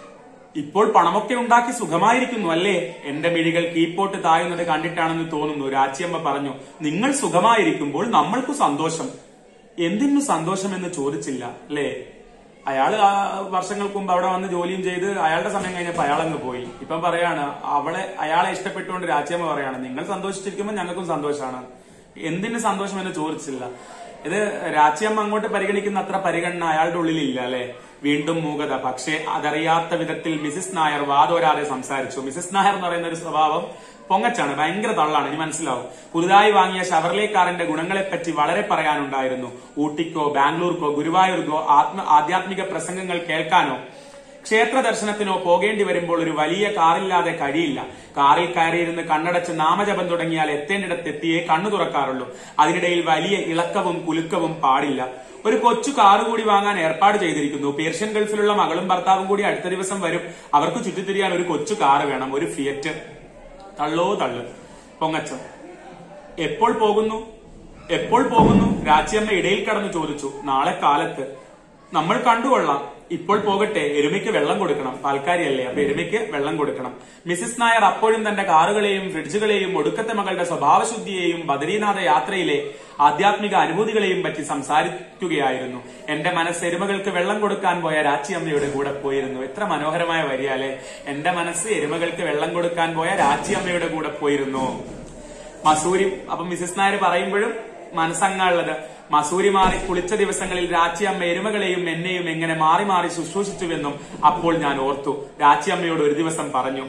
S1: ഇപ്പോൾ പണമൊക്കെ ഉണ്ടാക്കി സുഖമായിരിക്കുന്നു അല്ലേ എന്റെ മിഴികൾ കീപ്പോട്ട് താഴുന്നത് കണ്ടിട്ടാണെന്ന് തോന്നുന്നു രാച്ചിയമ്മ പറഞ്ഞു നിങ്ങൾ സുഖമായിരിക്കുമ്പോൾ നമ്മൾക്ക് സന്തോഷം എന്തിനു സന്തോഷമെന്ന് ചോദിച്ചില്ല അല്ലേ അയാള് ആ വർഷങ്ങൾക്ക് മുമ്പ് അവിടെ വന്ന് ജോലിയും ചെയ്ത് അയാളുടെ സമയം കഴിഞ്ഞപ്പോ അയാളങ്ങ് പോയി ഇപ്പം പറയാണ് അവളെ അയാളെ ഇഷ്ടപ്പെട്ടുകൊണ്ട് രാജ്യമ്മ പറയാണ് നിങ്ങൾ സന്തോഷിച്ചിരിക്കുമ്പോൾ ഞങ്ങൾക്കും സന്തോഷമാണ് എന്തിന് സന്തോഷം എന്ന് ചോദിച്ചില്ല ഇത് രാജ്യമ്മ അങ്ങോട്ട് പരിഗണിക്കുന്ന അത്ര പരിഗണന അയാളുടെ ഉള്ളിലില്ല അല്ലെ വീണ്ടും മൂകത പക്ഷേ അതറിയാത്ത വിധത്തിൽ മിസിസ് നായർ വാതോരാതെ സംസാരിച്ചു മിസിസ് നായർ എന്ന് പറയുന്ന ഒരു സ്വഭാവം പൊങ്ങച്ചാണ് ഭയങ്കര തള്ളാണ് ഇനി മനസ്സിലാവും പുതുതായി വാങ്ങിയ ഷവർലെ കാറിന്റെ ഗുണങ്ങളെപ്പറ്റി വളരെ പറയാനുണ്ടായിരുന്നു ഊട്ടിക്കോ ബാംഗ്ലൂർക്കോ ഗുരുവായൂർക്കോ ആത്മ ആധ്യാത്മിക പ്രസംഗങ്ങൾ കേൾക്കാനോ ക്ഷേത്ര ദർശനത്തിനോ പോകേണ്ടി വരുമ്പോൾ ഒരു വലിയ കാറില്ലാതെ കഴിയില്ല കാറിൽ കയറിയിരുന്ന് കണ്ണടച്ച് നാമജപം തുടങ്ങിയാൽ എത്തേണ്ടിടത്ത് എത്തിയേ കണ്ണു തുറക്കാറുള്ളൂ അതിനിടയിൽ വലിയ ഇളക്കവും കുലുക്കവും പാടില്ല ഒരു കൊച്ചു കാറ് കൂടി വാങ്ങാൻ ഏർപ്പാട് ചെയ്തിരിക്കുന്നു പേർഷ്യൻ ഗൾഫിലുള്ള മകളും ഭർത്താവും കൂടി അടുത്ത ദിവസം വരും അവർക്ക് ചുറ്റിത്തിരിയാൻ ഒരു കൊച്ചു കാറ് വേണം ഒരു ഫിയറ്റ് തള്ളോ തള്ളു പൊങ്ങച്ചം എപ്പോൾ പോകുന്നു എപ്പോൾ പോകുന്നു രാച്ചിയമ്മ ഇടയിൽ കടന്നു ചോദിച്ചു നാളെ കാലത്ത് നമ്മൾ കണ്ടുകൊള്ളാം ഇപ്പോൾ പോകട്ടെ എരുമയ്ക്ക് വെള്ളം കൊടുക്കണം പാൽക്കാരിയല്ലേ അപ്പൊ എരുമയ്ക്ക് വെള്ളം കൊടുക്കണം മിസിസ് നായർ അപ്പോഴും തന്റെ കാറുകളെയും ഫ്രിഡ്ജുകളെയും ഒടുക്കത്തെ മകളുടെ സ്വഭാവശുദ്ധിയെയും ബദരീനാഥ യാത്രയിലെ ആധ്യാത്മിക അനുഭൂതികളെയും പറ്റി സംസാരിക്കുകയായിരുന്നു എന്റെ മനസ്സ് എരുമകൾക്ക് വെള്ളം കൊടുക്കാൻ പോയ രാച്ചിയമ്മയുടെ കൂടെ പോയിരുന്നു എത്ര മനോഹരമായ വരിയാലെ എന്റെ മനസ്സ് എരുമകൾക്ക് വെള്ളം കൊടുക്കാൻ പോയ രാച്ചിയമ്മയുടെ കൂടെ പോയിരുന്നു മസൂരി അപ്പൊ മിസസ് നായർ പറയുമ്പോഴും മനസ്സങ്ങാനുള്ളത് മസൂരി മാറി കുളിച്ച ദിവസങ്ങളിൽ രാച്ചിയമ്മ എരുമകളെയും എന്നെയും എങ്ങനെ മാറി മാറി ശുശ്രൂഷിച്ചുവെന്നും അപ്പോൾ ഞാൻ ഓർത്തു രാച്ചിയമ്മയോട് ഒരു ദിവസം പറഞ്ഞു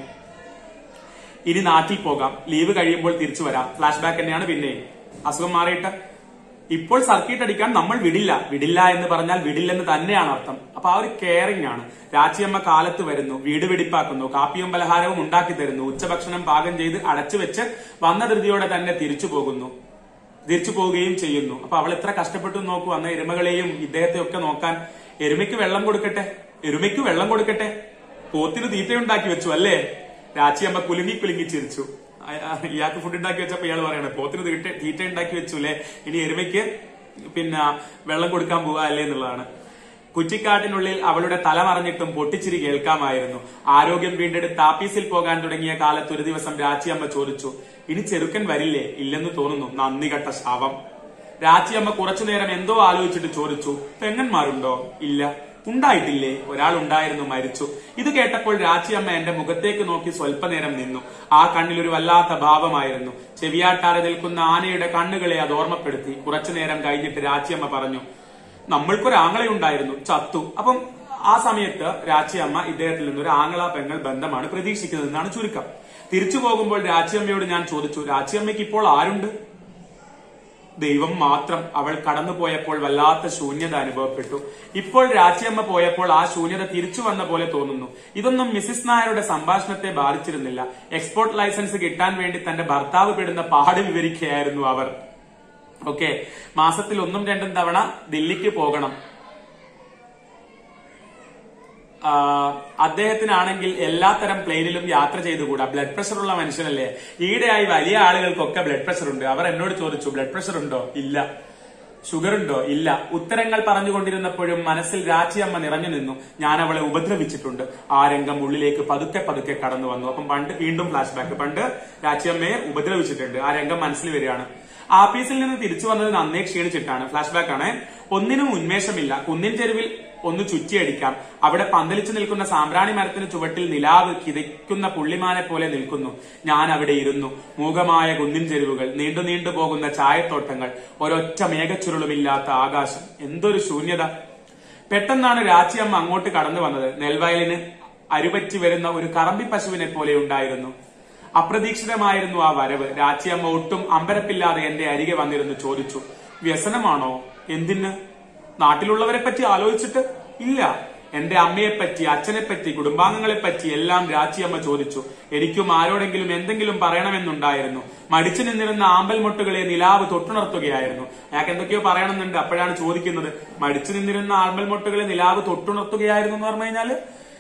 S1: ഇനി നാട്ടിൽ പോകാം ലീവ് കഴിയുമ്പോൾ തിരിച്ചു വരാം ഫ്ലാഷ് ബാക്ക് തന്നെയാണ് പിന്നെയും അസുഖം മാറിയിട്ട് ഇപ്പോൾ സർക്കിട്ട് അടിക്കാൻ നമ്മൾ വിടില്ല വിടില്ല എന്ന് പറഞ്ഞാൽ വിടില്ലെന്ന് തന്നെയാണ് അർത്ഥം അപ്പൊ ആ ഒരു കെയറിംഗ് ആണ് രാച്ചിയമ്മ കാലത്ത് വരുന്നു വീട് വെടിപ്പാക്കുന്നു കാപ്പിയും പലഹാരവും ഉണ്ടാക്കി തരുന്നു ഉച്ചഭക്ഷണം പാകം ചെയ്ത് അടച്ചു വെച്ച് വന്ന ധൃതിയോടെ തന്നെ തിരിച്ചു പോകുന്നു തിരിച്ചു പോവുകയും ചെയ്യുന്നു അപ്പൊ അവൾ എത്ര കഷ്ടപ്പെട്ടു നോക്കൂ അന്ന് എരുമകളെയും ഇദ്ദേഹത്തെ ഒക്കെ നോക്കാൻ എരുമയ്ക്ക് വെള്ളം കൊടുക്കട്ടെ എരുമയ്ക്ക് വെള്ളം കൊടുക്കട്ടെ പോത്തിന് തീറ്റയുണ്ടാക്കി വെച്ചു അല്ലേ രാച്ചിയമ്മ കുലുങ്ങി കുലുങ്ങി ചിരിച്ചു അ- അ- ഇയാൾക്ക് ഫുഡ് ഉണ്ടാക്കി വെച്ചപ്പോ ഇയാൾ പറയണേ പോത്തിന് തീറ്റ തീറ്റ ഉണ്ടാക്കി വെച്ചു അല്ലേ ഇനി എരുമയ്ക്ക് പിന്നെ വെള്ളം കൊടുക്കാൻ പോവാ അല്ലേ എന്നുള്ളതാണ് കുറ്റിക്കാട്ടിനുള്ളിൽ അവളുടെ തല മറഞ്ഞിട്ടും പൊട്ടിച്ചിരി കേൾക്കാമായിരുന്നു ആരോഗ്യം വീണ്ടെടുത്ത് ആപ്പീസിൽ പോകാൻ തുടങ്ങിയ കാലത്ത് ഒരു ദിവസം രാച്ചിയമ്മ ചോദിച്ചു ഇനി ചെറുക്കൻ വരില്ലേ ഇല്ലെന്ന് തോന്നുന്നു നന്ദി കെട്ട ശാപം രാച്ചിയമ്മ കുറച്ചുനേരം എന്തോ ആലോചിച്ചിട്ട് ചോദിച്ചു പെങ്ങന്മാരുണ്ടോ ഇല്ല ഉണ്ടായിട്ടില്ലേ ഒരാൾ ഉണ്ടായിരുന്നു മരിച്ചു ഇത് കേട്ടപ്പോൾ രാച്ചിയമ്മ എന്റെ മുഖത്തേക്ക് നോക്കി സ്വല്പനേരം നിന്നു ആ കണ്ണിൽ ഒരു വല്ലാത്ത ഭാവമായിരുന്നു ചെവിയാട്ടാറെ നിൽക്കുന്ന ആനയുടെ കണ്ണുകളെ അത് ഓർമ്മപ്പെടുത്തി കുറച്ചുനേരം കഴിഞ്ഞിട്ട് രാച്ചിയമ്മ പറഞ്ഞു നമ്മൾക്കൊരാങ്ങളയുണ്ടായിരുന്നു ചത്തു അപ്പം ആ സമയത്ത് രാച്ചിയമ്മ ഇദ്ദേഹത്തിൽ നിന്ന് ഒരു ആങ്ങള പെങ്ങൾ ബന്ധമാണ് പ്രതീക്ഷിക്കുന്നത് എന്നാണ് ചുരുക്കം തിരിച്ചു പോകുമ്പോൾ രാച്ചിയമ്മയോട് ഞാൻ ചോദിച്ചു രാച്ചിയമ്മയ്ക്ക് ഇപ്പോൾ ആരുണ്ട് ദൈവം മാത്രം അവൾ കടന്നുപോയപ്പോൾ വല്ലാത്ത ശൂന്യത അനുഭവപ്പെട്ടു ഇപ്പോൾ രാച്ചിയമ്മ പോയപ്പോൾ ആ ശൂന്യത തിരിച്ചു വന്ന പോലെ തോന്നുന്നു ഇതൊന്നും മിസിസ് നായരുടെ സംഭാഷണത്തെ ബാധിച്ചിരുന്നില്ല എക്സ്പോർട്ട് ലൈസൻസ് കിട്ടാൻ വേണ്ടി തന്റെ ഭർത്താവ് പെടുന്ന പാട് വിവരിക്കുകയായിരുന്നു അവർ ഓക്കെ മാസത്തിൽ ഒന്നും രണ്ടും തവണ ദില്ലിക്ക് പോകണം ആ, അദ്ദേഹത്തിനാണെങ്കിൽ എല്ലാത്തരം പ്ലെയിനിലും യാത്ര ചെയ്തുകൂടാ ബ്ലഡ് പ്രഷർ ഉള്ള മനുഷ്യനല്ലേ ഈയിടെയായി വലിയ ആളുകൾക്കൊക്കെ ബ്ലഡ് പ്രഷർ ഉണ്ട് അവർ എന്നോട് ചോദിച്ചു ബ്ലഡ് പ്രഷർ ഉണ്ടോ ഇല്ല ഷുഗർ ഉണ്ടോ ഇല്ല ഉത്തരങ്ങൾ പറഞ്ഞുകൊണ്ടിരുന്നപ്പോഴും മനസ്സിൽ രാച്ചിയമ്മ നിറഞ്ഞു നിന്നു ഞാൻ അവളെ ഉപദ്രവിച്ചിട്ടുണ്ട് ആ രംഗം ഉള്ളിലേക്ക് പതുക്കെ പതുക്കെ കടന്നു വന്നു അപ്പം പണ്ട് വീണ്ടും ഫ്ലാഷ് ബാക്ക് പണ്ട് രാച്ചിയമ്മയെ ഉപദ്രവിച്ചിട്ടുണ്ട് ആ രംഗം മനസ്സിൽ വരികയാണ് ആഫീസിൽ നിന്ന് തിരിച്ചു വന്നത് നന്നേ ക്ഷീണിച്ചിട്ടാണ് ഫ്ലാഷ് ബാക്ക് ആണ് ഒന്നിനും ഉന്മേഷമില്ല കുന്നിൻ ചെരുവിൽ ഒന്ന് ചുറ്റിയടിക്കാം അവിടെ പന്തലിച്ചു നിൽക്കുന്ന സാമ്പ്രാണി മരത്തിന് ചുവട്ടിൽ നിലാവ് കിതയ്ക്കുന്ന പുള്ളിമാനെ പോലെ നിൽക്കുന്നു ഞാൻ അവിടെ ഇരുന്നു മൂകമായ കുന്നിൻ ചെരുവുകൾ നീണ്ടു നീണ്ടു പോകുന്ന ചായത്തോട്ടങ്ങൾ ഒരൊറ്റ മേഘച്ചുരുളുമില്ലാത്ത ആകാശം എന്തൊരു ശൂന്യത പെട്ടെന്നാണ് രാച്ചിയമ്മ അങ്ങോട്ട് കടന്നു വന്നത് നെൽവയലിന് അരുപറ്റി വരുന്ന ഒരു കറമ്പി പശുവിനെ പോലെ ഉണ്ടായിരുന്നു അപ്രതീക്ഷിതമായിരുന്നു ആ വരവ് രാച്ചിയമ്മ ഒട്ടും അമ്പരപ്പില്ലാതെ എന്റെ അരികെ വന്നിരുന്നു ചോദിച്ചു വ്യസനമാണോ എന്തിന് നാട്ടിലുള്ളവരെ പറ്റി ആലോചിച്ചിട്ട് ഇല്ല എന്റെ അമ്മയെ പറ്റി അച്ഛനെ പറ്റി കുടുംബാംഗങ്ങളെ പറ്റി എല്ലാം രാച്ചിയമ്മ ചോദിച്ചു എനിക്കും ആരോടെങ്കിലും എന്തെങ്കിലും പറയണമെന്നുണ്ടായിരുന്നു മടിച്ചു നിന്നിരുന്ന ആമ്പൽ മുട്ടുകളെ നിലാവ് തൊട്ടുണർത്തുകയായിരുന്നു അയാൾക്ക് എന്തൊക്കെയോ പറയണമെന്നുണ്ട് അപ്പോഴാണ് ചോദിക്കുന്നത് മടിച്ചു നിന്നിരുന്ന ആമ്പൽ മുട്ടുകളെ നിലാവ് തൊട്ടുണർത്തുകയായിരുന്നു എന്ന് പറഞ്ഞു കഴിഞ്ഞാല്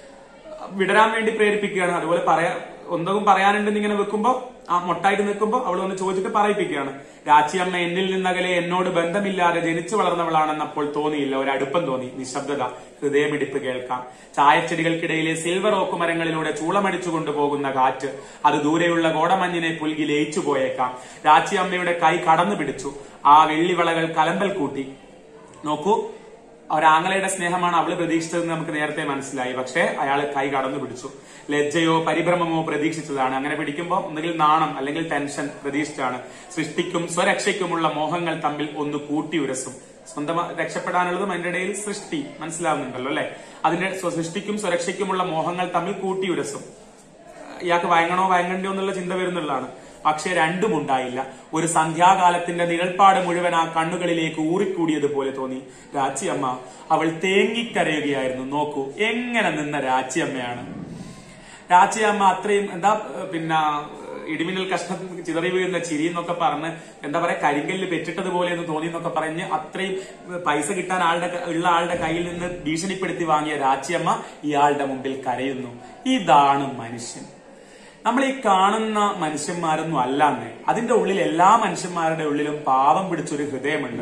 S1: വിടരാൻ വേണ്ടി പ്രേരിപ്പിക്കുകയാണ് അതുപോലെ പറയാ ഒന്നും പറയാനുണ്ടെന്ന് ഇങ്ങനെ വെക്കുമ്പോ ആ മൊട്ടായിട്ട് നിൽക്കുമ്പോ അവൾ ഒന്ന് ചോദിച്ചിട്ട് പറയിപ്പിക്കുകയാണ് രാച്ചിയമ്മ എന്നിൽ നിന്നകലെ എന്നോട് ബന്ധമില്ലാതെ ജനിച്ചു വളർന്നവളാണെന്ന് അപ്പോൾ തോന്നിയില്ല ഒരു അടുപ്പം തോന്നി നിശബ്ദത ഹൃദയമിടിപ്പ് കേൾക്കാം ചായച്ചെടികൾക്കിടയിലെ സിൽവർ ഓക്ക് മരങ്ങളിലൂടെ ചൂളമടിച്ചു കൊണ്ടുപോകുന്ന കാറ്റ് അത് ദൂരെയുള്ള കോടമഞ്ഞിനെ പുൽകി ലയിച്ചു പോയേക്കാം രാച്ചിയമ്മയുടെ കൈ കടന്നു പിടിച്ചു ആ വെള്ളിവളകൾ കലമ്പൽ കൂട്ടി നോക്കൂ ഒരാങ്ങളയുടെ സ്നേഹമാണ് അവള് പ്രതീക്ഷിച്ചതെന്ന് നമുക്ക് നേരത്തെ മനസ്സിലായി പക്ഷേ അയാൾ കൈ കടന്നു പിടിച്ചു ലജ്ജയോ പരിഭ്രമമോ പ്രതീക്ഷിച്ചതാണ് അങ്ങനെ പിടിക്കുമ്പോൾ ഒന്നുകിൽ നാണം അല്ലെങ്കിൽ ടെൻഷൻ പ്രതീക്ഷിച്ചാണ് സൃഷ്ടിക്കും സ്വരക്ഷയ്ക്കുമുള്ള മോഹങ്ങൾ തമ്മിൽ ഒന്ന് കൂട്ടി ഉരസും സ്വന്തം രക്ഷപ്പെടാനുള്ളതും അതിന്റെ ഇടയിൽ സൃഷ്ടി മനസ്സിലാവുന്നുണ്ടല്ലോ അല്ലെ അതിന്റെ സ്വ- സൃഷ്ടിക്കും സുരക്ഷയ്ക്കുമുള്ള മോഹങ്ങൾ തമ്മിൽ കൂട്ടി ഉരസും ഇയാൾക്ക് വയങ്ങണോ വയങ്ങണ്ടോ എന്നുള്ള ചിന്ത വരുന്നുള്ളതാണ് പക്ഷെ രണ്ടും ഉണ്ടായില്ല ഒരു സന്ധ്യാകാലത്തിന്റെ നിഴൽപ്പാട് മുഴുവൻ ആ കണ്ണുകളിലേക്ക് ഊറിക്കൂടിയതുപോലെ തോന്നി രാച്ചിയമ്മ അവൾ തേങ്ങിക്കരയുകയായിരുന്നു നോക്കൂ എങ്ങനെ നിന്ന രാച്ചിയമ്മയാണ് രാച്ചിയമ്മ അത്രയും എന്താ ഏഹ്, പിന്നെ ഇടിമിന്നൽ കഷ്ണം ചിതറി വീഴുന്ന ചിരി എന്നൊക്കെ പറഞ്ഞ് എന്താ പറയാ കരിങ്കല്ല് പെറ്റിട്ടതുപോലെ എന്ന് തോന്നി എന്നൊക്കെ പറഞ്ഞ് അത്രയും പൈസ കിട്ടാൻ ആളുടെ ക- ഉള്ള ആളുടെ കയ്യിൽ നിന്ന് ഭീഷണിപ്പെടുത്തി വാങ്ങിയ രാച്ചിയമ്മ ഇയാളുടെ മുമ്പിൽ കരയുന്നു ഇതാണ് മനുഷ്യൻ നമ്മൾ ഈ കാണുന്ന മനുഷ്യന്മാരൊന്നും അല്ലാന്ന് അതിന്റെ ഉള്ളിൽ എല്ലാ മനുഷ്യന്മാരുടെ ഉള്ളിലും പാവം പിടിച്ചൊരു ഹൃദയമുണ്ട്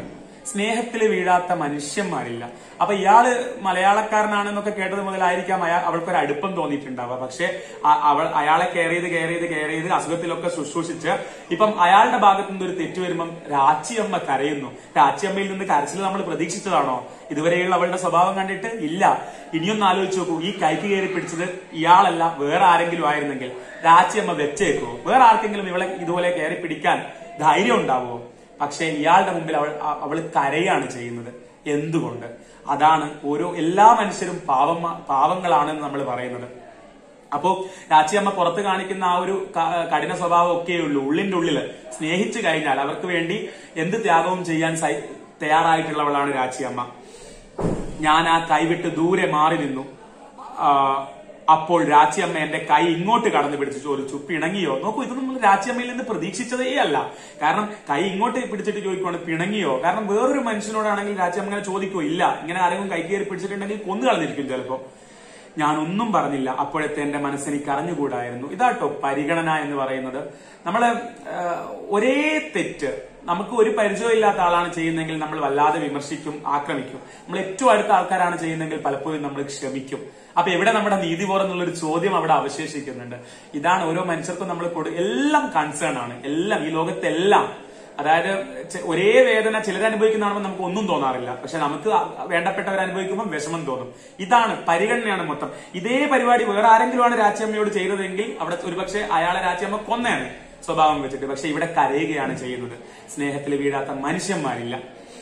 S1: സ്നേഹത്തിൽ വീഴാത്ത മനുഷ്യന്മാരില്ല അപ്പൊ ഇയാള് മലയാളക്കാരനാണെന്നൊക്കെ കേട്ടത് മുതലായിരിക്കാം അയാൾ അവൾക്കൊരു അടുപ്പം തോന്നിയിട്ടുണ്ടാവുക പക്ഷെ അ- അവൾ അയാളെ കെയർ ചെയ്ത് കെയർ ചെയ്ത് കെയർ ചെയ്ത് അസുഖത്തിലൊക്കെ ശുശ്രൂഷിച്ച് ഇപ്പം അയാളുടെ ഭാഗത്തു നിന്ന് ഒരു തെറ്റ് വരുമ്പം രാച്ചിയമ്മ കരയുന്നു രാച്ചിയമ്മയിൽ നിന്ന് കരച്ചിൽ നമ്മൾ പ്രതീക്ഷിച്ചതാണോ ഇതുവരെയുള്ള അവളുടെ സ്വഭാവം കണ്ടിട്ട് ഇല്ല ഇനിയൊന്ന് ആലോചിച്ച് നോക്കൂ ഈ കൈക്ക് കയറി പിടിച്ചത് ഇയാളല്ല വേറെ ആരെങ്കിലും ആയിരുന്നെങ്കിൽ രാച്ചിയമ്മ വെച്ചേക്കുവോ വേറെ ആർക്കെങ്കിലും ഇവളെ ഇതുപോലെ കയറി പിടിക്കാൻ ധൈര്യം ഉണ്ടാവുമോ പക്ഷെ ഇയാളുടെ മുമ്പിൽ അവൾ അ- അവൾ കരയാണ് ചെയ്യുന്നത് എന്തുകൊണ്ട് അതാണ് ഓരോ എല്ലാ മനുഷ്യരും പാവം പാവങ്ങളാണെന്ന് നമ്മൾ പറയുന്നത് അപ്പോ രാച്ചിയമ്മ പുറത്ത് കാണിക്കുന്ന ആ ഒരു ക- കഠിന സ്വഭാവം ഒക്കെയേ ഉള്ളൂ ഉള്ളിന്റെ ഉള്ളില് സ്നേഹിച്ചു കഴിഞ്ഞാൽ അവർക്ക് വേണ്ടി എന്ത് ത്യാഗവും ചെയ്യാൻ സൈ- തയ്യാറായിട്ടുള്ളവളാണ് രാച്ചിയമ്മ ഞാൻ ആ കൈവിട്ട് ദൂരെ മാറി നിന്നു ആ, അപ്പോൾ രാച്ചിയമ്മ എന്റെ കൈ ഇങ്ങോട്ട് കടന്നു പിടിച്ച് ചോദിച്ചു പിണങ്ങിയോ നോക്കൂ ഇത് നമ്മൾ രാച്ചിയമ്മയിൽ നിന്ന് പ്രതീക്ഷിച്ചതേ അല്ല കാരണം കൈ ഇങ്ങോട്ട് പിടിച്ചിട്ട് ചോദിക്കുവാണ് പിണങ്ങിയോ കാരണം വേറൊരു മനുഷ്യനോടാണെങ്കിൽ രാച്ചിയമ്മ ഇങ്ങനെ ചോദിക്കോ ഇല്ല ഇങ്ങനെ ആരെങ്കിലും കൈ കയറി പിടിച്ചിട്ടുണ്ടെങ്കിൽ കൊന്നു കളഞ്ഞിരിക്കും ചിലപ്പോ ഞാൻ ഒന്നും പറഞ്ഞില്ല അപ്പോഴത്തെ എന്റെ മനസ്സെനിക്ക് അറിഞ്ഞുകൂടായിരുന്നു ഇതാട്ടോ പരിഗണന എന്ന് പറയുന്നത് നമ്മള് ആ, ഒരേ തെറ്റ് നമുക്ക് ഒരു പരിചയമില്ലാത്ത ആളാണ് ചെയ്യുന്നതെങ്കിൽ നമ്മൾ വല്ലാതെ വിമർശിക്കും ആക്രമിക്കും നമ്മൾ ഏറ്റവും അടുത്ത ആൾക്കാരാണ് ചെയ്യുന്നതെങ്കിൽ പലപ്പോഴും നമ്മൾ ക്ഷമിക്കും അപ്പൊ എവിടെ നമ്മുടെ നീതിബോധം എന്നുള്ളൊരു ചോദ്യം അവിടെ അവശേഷിക്കുന്നുണ്ട് ഇതാണ് ഓരോ മനുഷ്യർക്കും നമ്മൾ കൊടു എല്ലാം കൺസേൺ ആണ് എല്ലാം ഈ ലോകത്തെല്ലാം അതായത് ചെ- ഒരേ വേദന ചിലർ അനുഭവിക്കുന്നതാണെന്ന് നമുക്ക് ഒന്നും തോന്നാറില്ല പക്ഷെ നമുക്ക് വേണ്ടപ്പെട്ടവർ അനുഭവിക്കുമ്പോൾ വിഷമം തോന്നും ഇതാണ് പരിഗണനയാണ് മൊത്തം ഇതേ പരിപാടി വേറെ ആരെങ്കിലുമാണ് രാജ്യമ്മയോട് ചെയ്തതെങ്കിൽ അവിടെ ഒരുപക്ഷെ അയാളെ രാജ്യമ്മ കൊന്നയാണ് സ്വഭാവം വെച്ചിട്ട് പക്ഷെ ഇവിടെ കരയുകയാണ് ചെയ്യുന്നത് സ്നേഹത്തിൽ വീഴാത്ത മനുഷ്യന്മാരില്ല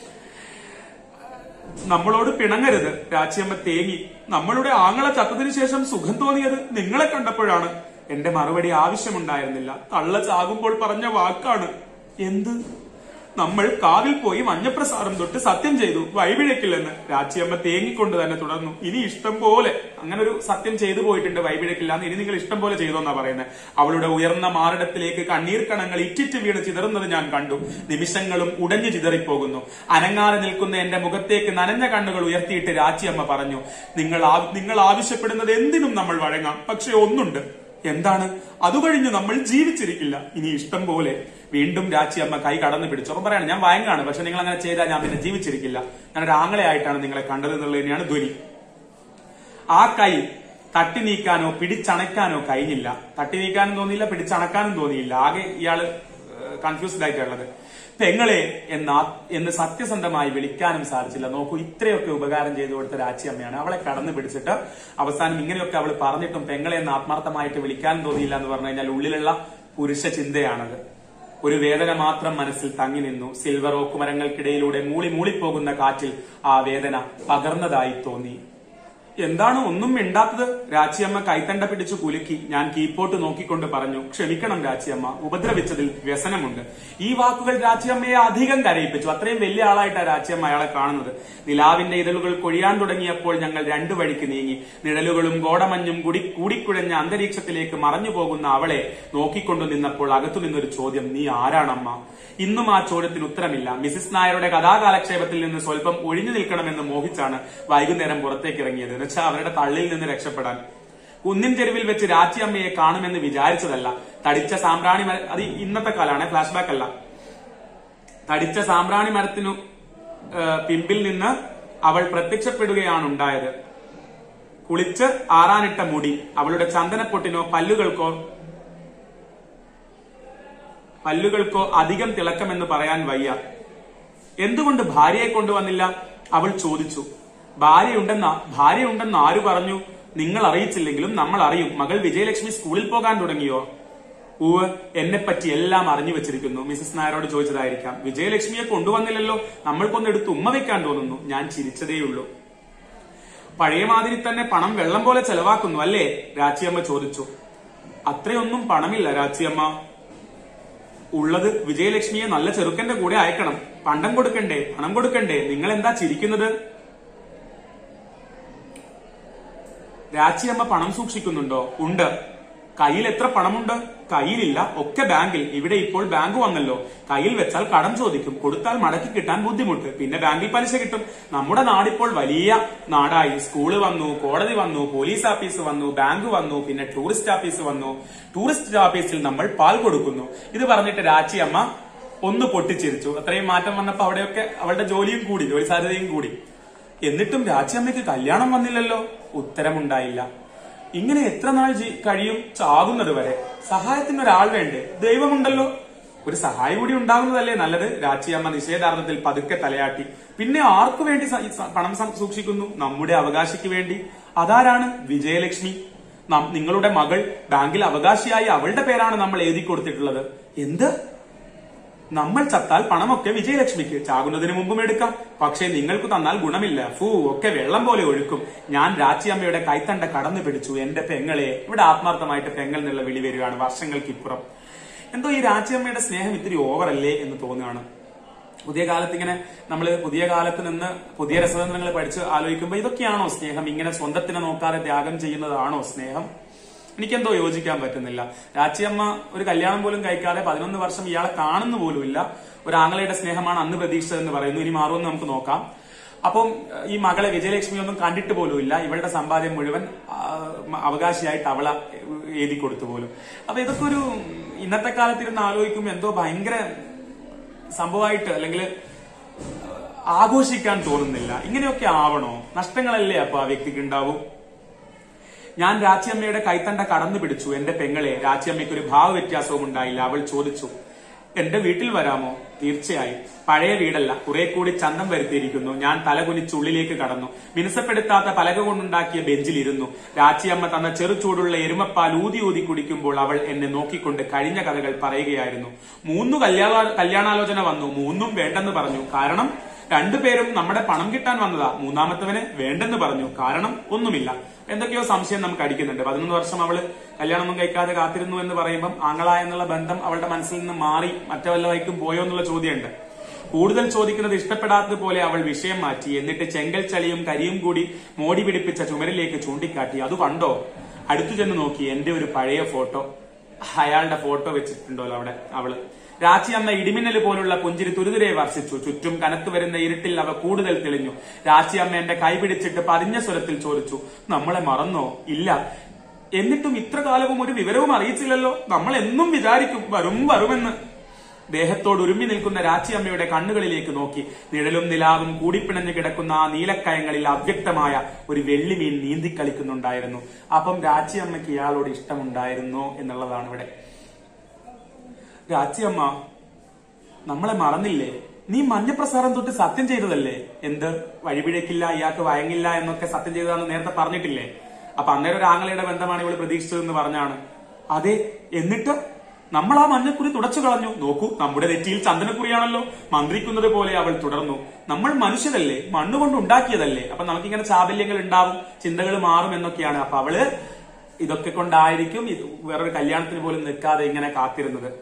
S1: നമ്മളോട് പിണങ്ങരുത് രാച്ചിയമ്മ തേങ്ങി നമ്മളുടെ ആങ്ങളെ ചത്തതിനു ശേഷം സുഖം തോന്നിയത് നിങ്ങളെ കണ്ടപ്പോഴാണ് എന്റെ മറുപടി ആവശ്യമുണ്ടായിരുന്നില്ല തള്ള ചാകുമ്പോൾ പറഞ്ഞ വാക്കാണ് എന്ത് നമ്മൾ കാവിൽ പോയി മഞ്ഞപ്രസാദം തൊട്ട് സത്യം ചെയ്തു വൈപിഴക്കില്ലെന്ന് രാച്ചിയമ്മ തേങ്ങിക്കൊണ്ട് തന്നെ തുടർന്നു ഇനി ഇഷ്ടം പോലെ അങ്ങനെ ഒരു സത്യം ചെയ്തു പോയിട്ടുണ്ട് വൈപിഴക്കില്ല എന്ന് ഇനി നിങ്ങൾ ഇഷ്ടം പോലെ ചെയ്തോന്നാ പറയുന്നത് അവളുടെ ഉയർന്ന മാറിടത്തിലേക്ക് കണ്ണീർ കണങ്ങൾ ഇറ്റിറ്റ് വീണ് ചിതറുന്നത് ഞാൻ കണ്ടു നിമിഷങ്ങളും ഉടഞ്ഞു ചിതറിപ്പോകുന്നു അനങ്ങാതെ നിൽക്കുന്ന എന്റെ മുഖത്തേക്ക് നനഞ്ഞ കണ്ണുകൾ ഉയർത്തിയിട്ട് രാച്ചിയമ്മ പറഞ്ഞു നിങ്ങൾ ആ- നിങ്ങൾ ആവശ്യപ്പെടുന്നത് എന്തിനും നമ്മൾ വഴങ്ങാം പക്ഷെ ഒന്നുണ്ട് എന്താണ് അത് കഴിഞ്ഞ് നമ്മൾ ജീവിച്ചിരിക്കില്ല ഇനി ഇഷ്ടം പോലെ വീണ്ടും രാച്ചിയമ്മ കൈ കടന്നു പിടിച്ചു അപ്പൊ പറയാണ് ഞാൻ വയങ്ങാണ് പക്ഷെ നിങ്ങൾ അങ്ങനെ ചെയ്താൽ ഞാൻ പിന്നെ ജീവിച്ചിരിക്കില്ല ഞാനൊരു ആങ്ങളെയായിട്ടാണ് നിങ്ങളെ കണ്ടത് എന്നുള്ളത് തന്നെയാണ് ധ്വനി ആ കൈ തട്ടി നീക്കാനോ പിടിച്ചണക്കാനോ കഴിഞ്ഞില്ല തട്ടി നീക്കാനും തോന്നിയില്ല പിടിച്ചണക്കാനും തോന്നിയില്ല ആകെ ഇയാള് കൺഫ്യൂസ്ഡ് ആയിട്ടുള്ളത് പെങ്ങളെ എന്ന് ആ- എന്ന് സത്യസന്ധമായി വിളിക്കാനും സാധിച്ചില്ല നോക്കൂ ഇത്രയൊക്കെ ഉപകാരം ചെയ്തു കൊടുത്ത രാച്ചിയമ്മയാണ് അവളെ കടന്നു പിടിച്ചിട്ട് അവസാനം ഇങ്ങനെയൊക്കെ അവൾ പറഞ്ഞിട്ടും പെങ്ങളെ എന്ന് ആത്മാർത്ഥമായിട്ട് വിളിക്കാനും തോന്നിയില്ല എന്ന് പറഞ്ഞു കഴിഞ്ഞാൽ ഉള്ളിലുള്ള പുരുഷ ചിന്തയാണത് ഒരു വേദന മാത്രം മനസ്സിൽ തങ്ങി നിന്നു സിൽവർ ഓക്ക് മരങ്ങൾക്കിടയിലൂടെ മൂളി മൂളിപ്പോകുന്ന കാറ്റിൽ ആ വേദന പകർന്നതായി തോന്നി എന്താണ് ഒന്നും മിണ്ടാത്തത് രാച്ചിയമ്മ കൈത്തണ്ട പിടിച്ചു കുലുക്കി ഞാൻ കീപ്പോട്ട് നോക്കിക്കൊണ്ട് പറഞ്ഞു ക്ഷമിക്കണം രാച്ചിയമ്മ ഉപദ്രവിച്ചതിൽ വ്യസനമുണ്ട് ഈ വാക്കുകൾ രാച്ചിയമ്മയെ അധികം കരയിപ്പിച്ചു അത്രയും വലിയ ആളായിട്ടാണ് രാച്ചിയമ്മ അയാളെ കാണുന്നത് നിലാവിന്റെ ഇതളുകൾ കൊഴിയാൻ തുടങ്ങിയപ്പോൾ ഞങ്ങൾ രണ്ടു വഴിക്ക് നീങ്ങി നിഴലുകളും ഗോടമഞ്ഞും കുടി കൂടിക്കുഴഞ്ഞ അന്തരീക്ഷത്തിലേക്ക് മറഞ്ഞു പോകുന്ന അവളെ നോക്കിക്കൊണ്ടു നിന്നപ്പോൾ അകത്തു നിന്നൊരു ചോദ്യം നീ ആരാണമ്മ ഇന്നും ആ ചോദ്യത്തിന് ഉത്തരമില്ല മിസിസ് നായരുടെ കഥാകാലക്ഷേപത്തിൽ നിന്ന് സ്വല്പം ഒഴിഞ്ഞു നിൽക്കണമെന്ന് മോഹിച്ചാണ് വൈകുന്നേരം പുറത്തേക്ക് ഇറങ്ങിയത് എന്നുവെച്ചാൽ അവരുടെ തള്ളിൽ നിന്ന് രക്ഷപ്പെടാൻ കുന്നിൻ ചെരുവിൽ വെച്ച് രാച്ചിയമ്മയെ കാണുമെന്ന് വിചാരിച്ചതല്ല തടിച്ച സാമ്പ്രാണി മര അത് ഇന്നത്തെ കാലാണ് ഫ്ലാഷ് ബാക്ക് അല്ല തടിച്ച സാമ്പ്രാണി മരത്തിനു ഏ, പിമ്പിൽ നിന്ന് അവൾ പ്രത്യക്ഷപ്പെടുകയാണ് ഉണ്ടായത് കുളിച്ച് ആറാനിട്ട മുടി അവളുടെ ചന്ദനപ്പൊട്ടിനോ പല്ലുകൾക്കോ പല്ലുകൾക്കോ അധികം തിളക്കമെന്ന് പറയാൻ വയ്യ എന്തുകൊണ്ട് ഭാര്യയെ കൊണ്ടുവന്നില്ല അവൾ ചോദിച്ചു ഭാര്യയുണ്ടെന്ന ഭാര്യയുണ്ടെന്ന് ആര് പറഞ്ഞു നിങ്ങൾ അറിയിച്ചില്ലെങ്കിലും നമ്മൾ അറിയും മകൾ വിജയലക്ഷ്മി സ്കൂളിൽ പോകാൻ തുടങ്ങിയോ ഊവ് എന്നെ പറ്റി എല്ലാം അറിഞ്ഞു വെച്ചിരിക്കുന്നു മിസസ് നായരോട് ചോദിച്ചതായിരിക്കാം വിജയലക്ഷ്മിയെ കൊണ്ടുവന്നില്ലല്ലോ നമ്മൾക്കൊന്ന് എടുത്ത് ഉമ്മ വെക്കാൻ തോന്നുന്നു ഞാൻ ചിരിച്ചതേയുള്ളൂ പഴയ മാതിരി തന്നെ പണം വെള്ളം പോലെ ചെലവാക്കുന്നു അല്ലേ രാച്ചിയമ്മ ചോദിച്ചു അത്രയൊന്നും പണമില്ല രാച്ചിയമ്മ ഉള്ളത് വിജയലക്ഷ്മിയെ നല്ല ചെറുക്കന്റെ കൂടെ അയക്കണം പണ്ടം കൊടുക്കണ്ടേ പണം കൊടുക്കണ്ടേ നിങ്ങൾ എന്താ ചിരിക്കുന്നത് രാച്ചിയമ്മ പണം സൂക്ഷിക്കുന്നുണ്ടോ ഉണ്ട് കയ്യിൽ എത്ര പണമുണ്ട് കയ്യിലില്ല ഒക്കെ ബാങ്കിൽ ഇവിടെ ഇപ്പോൾ ബാങ്ക് വന്നല്ലോ കയ്യിൽ വെച്ചാൽ കടം ചോദിക്കും കൊടുത്താൽ മടക്കി കിട്ടാൻ ബുദ്ധിമുട്ട് പിന്നെ ബാങ്കിൽ പലിശ കിട്ടും നമ്മുടെ നാടിപ്പോൾ വലിയ നാടായി സ്കൂള് വന്നു കോടതി വന്നു പോലീസ് ഓഫീസ് വന്നു ബാങ്ക് വന്നു പിന്നെ ടൂറിസ്റ്റ് ഓഫീസ് വന്നു ടൂറിസ്റ്റ് ഓഫീസിൽ നമ്മൾ പാൽ കൊടുക്കുന്നു ഇത് പറഞ്ഞിട്ട് രാച്ചിയമ്മ ഒന്ന് പൊട്ടിച്ചിരിച്ചു അത്രയും മാറ്റം വന്നപ്പോ അവിടെയൊക്കെ അവളുടെ ജോലിയും കൂടി ജോലി സാധ്യതയും കൂടി എന്നിട്ടും രാജ്യമ്മയ്ക്ക് കല്യാണം വന്നില്ലല്ലോ ഉത്തരമുണ്ടായില്ല ഇങ്ങനെ എത്ര നാൾ ജീ- കഴിയും ചാകുന്നത് വരെ സഹായത്തിന് ഒരാൾ വേണ്ടേ ദൈവമുണ്ടല്ലോ ഒരു സഹായം കൂടി ഉണ്ടാകുന്നതല്ലേ നല്ലത് രാച്ചിയമ്മ നിഷേധാർത്ഥത്തിൽ പതുക്കെ തലയാട്ടി പിന്നെ ആർക്കു വേണ്ടി സ- സ- പണം സം- സൂക്ഷിക്കുന്നു നമ്മുടെ അവകാശിക്ക് വേണ്ടി അതാരാണ് വിജയലക്ഷ്മി നം- നിങ്ങളുടെ മകൾ ബാങ്കിൽ അവകാശിയായി അവളുടെ പേരാണ് നമ്മൾ എഴുതി കൊടുത്തിട്ടുള്ളത് എന്ത് നമ്മൾ ചത്താൽ പണമൊക്കെ വിജയലക്ഷ്മിക്ക് ചാകുന്നതിന് മുമ്പും എടുക്കാം പക്ഷേ നിങ്ങൾക്ക് തന്നാൽ ഗുണമില്ല ഫൂ ഒക്കെ വെള്ളം പോലെ ഒഴുക്കും ഞാൻ രാച്ചിയമ്മയുടെ കൈത്തണ്ട കടന്നു പിടിച്ചു എന്റെ പെങ്ങളെ ഇവിടെ ആത്മാർത്ഥമായിട്ട് പെങ്ങൾ എന്നുള്ള വിളി വരികയാണ് വർഷങ്ങൾക്കിപ്പുറം എന്തോ ഈ രാച്ചിയമ്മയുടെ സ്നേഹം ഇത്തിരി ഓവറല്ലേ എന്ന് തോന്നുകയാണ് പുതിയ കാലത്ത് ഇങ്ങനെ നമ്മൾ പുതിയ കാലത്ത് നിന്ന് പുതിയ രസതന്ത്രങ്ങൾ പഠിച്ച് ആലോചിക്കുമ്പോൾ ഇതൊക്കെയാണോ സ്നേഹം ഇങ്ങനെ സ്വന്തത്തിനെ നോക്കാതെ ത്യാഗം ചെയ്യുന്നതാണോ സ്നേഹം എനിക്കെന്തോ യോജിക്കാൻ പറ്റുന്നില്ല രാച്ചിയമ്മ ഒരു കല്യാണം പോലും കഴിക്കാതെ പതിനൊന്ന് വർഷം ഇയാളെ കാണുന്നു പോലുമില്ല ഒരു ആങ്ങളയുടെ സ്നേഹമാണ് അന്ന് പ്രതീക്ഷിച്ചതെന്ന് പറയുന്നു ഇനി മാറുമെന്ന് നമുക്ക് നോക്കാം അപ്പം ഈ മകളെ വിജയലക്ഷ്മി ഒന്നും കണ്ടിട്ട് പോലുമില്ല ഇവളുടെ സമ്പാദ്യം മുഴുവൻ ആ, അവകാശിയായിട്ട് അവള എഴുതി കൊടുത്തു പോലും അപ്പൊ ഇതൊക്കെ ഒരു ഇന്നത്തെ കാലത്തിരുന്ന് ആലോചിക്കുമ്പോൾ എന്തോ ഭയങ്കര സംഭവമായിട്ട് അല്ലെങ്കിൽ ആഘോഷിക്കാൻ തോന്നുന്നില്ല ഇങ്ങനെയൊക്കെ ആവണോ നഷ്ടങ്ങളല്ലേ അപ്പൊ ആ വ്യക്തിക്ക് ഉണ്ടാവും ഞാൻ രാച്ചിയമ്മയുടെ കൈത്തണ്ട കടന്നു പിടിച്ചു എന്റെ പെങ്ങളെ രാച്ചിയമ്മയ്ക്ക് ഒരു ഭാവ വ്യത്യാസവും ഉണ്ടായില്ല അവൾ ചോദിച്ചു എന്റെ വീട്ടിൽ വരാമോ തീർച്ചയായും പഴയ വീടല്ല കുറെ കൂടി ചന്തം വരുത്തിയിരിക്കുന്നു ഞാൻ തലകുനിച്ച് ഉള്ളിലേക്ക് കടന്നു മിനുസപ്പെടുത്താത്ത പലക കൊണ്ടുണ്ടാക്കിയ ബെഞ്ചിലിരുന്നു രാച്ചിയമ്മ തന്ന ചെറു ചൂടുള്ള എരുമപ്പാൽ ഊതി ഊതി കുടിക്കുമ്പോൾ അവൾ എന്നെ നോക്കിക്കൊണ്ട് കഴിഞ്ഞ കഥകൾ പറയുകയായിരുന്നു മൂന്നു കല്യാണ കല്യാണാലോചന വന്നു മൂന്നും വേണ്ടെന്ന് പറഞ്ഞു കാരണം രണ്ടുപേരും നമ്മുടെ പണം കിട്ടാൻ വന്നതാ മൂന്നാമത്തവന് വേണ്ടെന്ന് പറഞ്ഞു കാരണം ഒന്നുമില്ല എന്തൊക്കെയോ സംശയം നമുക്ക് അടിക്കുന്നുണ്ട് പതിനൊന്ന് വർഷം അവള് കല്യാണമൊന്നും കഴിക്കാതെ കാത്തിരുന്നു എന്ന് പറയുമ്പം ആങ്ങള എന്നുള്ള ബന്ധം അവളുടെ മനസ്സിൽ നിന്ന് മാറി മറ്റവല്ല വൈക്കും പോയോ എന്നുള്ള ചോദ്യമുണ്ട് കൂടുതൽ ചോദിക്കുന്നത് ഇഷ്ടപ്പെടാത്തതുപോലെ അവൾ വിഷയം മാറ്റി എന്നിട്ട് ചെങ്കൽ ചളിയും കരിയും കൂടി മോടി പിടിപ്പിച്ച ചുമരിലേക്ക് ചൂണ്ടിക്കാട്ടി അത് കണ്ടോ അടുത്തു ചെന്ന് നോക്കി എന്റെ ഒരു പഴയ ഫോട്ടോ അയാളുടെ ഫോട്ടോ വെച്ചിട്ടുണ്ടല്ലോ അവിടെ അവള് രാച്ചി അമ്മ ഇടിമിന്നൽ പോലുള്ള പുഞ്ചിരി തുരുതുരെ വർഷിച്ചു ചുറ്റും കനത്തു വരുന്ന ഇരുട്ടിൽ അവ കൂടുതൽ തെളിഞ്ഞു രാച്ചി അമ്മ എന്റെ കൈ പിടിച്ചിട്ട് പതിഞ്ഞ സ്വരത്തിൽ ചോദിച്ചു നമ്മളെ മറന്നോ ഇല്ല എന്നിട്ടും ഇത്ര കാലവും ഒരു വിവരവും അറിയിച്ചില്ലല്ലോ നമ്മൾ എന്നും വിചാരിക്കും വരും വരുമെന്ന് ദേഹത്തോട് ഉരുമ്മി നിൽക്കുന്ന രാച്ചിയമ്മയുടെ കണ്ണുകളിലേക്ക് നോക്കി നിഴലും നിലാവും കൂടിപ്പിണഞ്ഞു കിടക്കുന്ന ആ നീലക്കയങ്ങളിൽ അവ്യക്തമായ ഒരു വെള്ളിമീൻ നീന്തിക്കളിക്കുന്നുണ്ടായിരുന്നു അപ്പം രാച്ചിയമ്മയ്ക്ക് ഇയാളോട് ഇഷ്ടമുണ്ടായിരുന്നോ എന്നുള്ളതാണ് ഇവിടെ രാച്ചിയമ്മ നമ്മളെ മറന്നില്ലേ നീ മഞ്ഞപ്രസാരം തൊട്ട് സത്യം ചെയ്തതല്ലേ എന്ത് വഴിപിഴക്കില്ല ഇയാൾക്ക് വയങ്ങില്ല എന്നൊക്കെ സത്യം ചെയ്തതാണെന്ന് നേരത്തെ പറഞ്ഞിട്ടില്ലേ അപ്പൊ അന്നേരം ഒരു ആങ്ങളയുടെ ബന്ധമാണ് ഇവള് പ്രതീക്ഷിച്ചതെന്ന് പറഞ്ഞാണ് അതെ എന്നിട്ട് നമ്മൾ ആ മഞ്ഞക്കുറി തുടച്ചു കളഞ്ഞു നോക്കൂ നമ്മുടെ നെറ്റിയിൽ ചന്ദനക്കുറിയാണല്ലോ മന്ത്രിക്കുന്നത് പോലെ അവൾ തുടർന്നു നമ്മൾ മനുഷ്യരല്ലേ മണ്ണുകൊണ്ട് ഉണ്ടാക്കിയതല്ലേ അപ്പൊ നമുക്കിങ്ങനെ ചാബല്യങ്ങൾ ഉണ്ടാവും ചിന്തകൾ മാറും എന്നൊക്കെയാണ് അപ്പൊ അവള് ഇതൊക്കെ കൊണ്ടായിരിക്കും ഇത് വേറൊരു കല്യാണത്തിന് പോലും നിൽക്കാതെ ഇങ്ങനെ കാത്തിരുന്നത്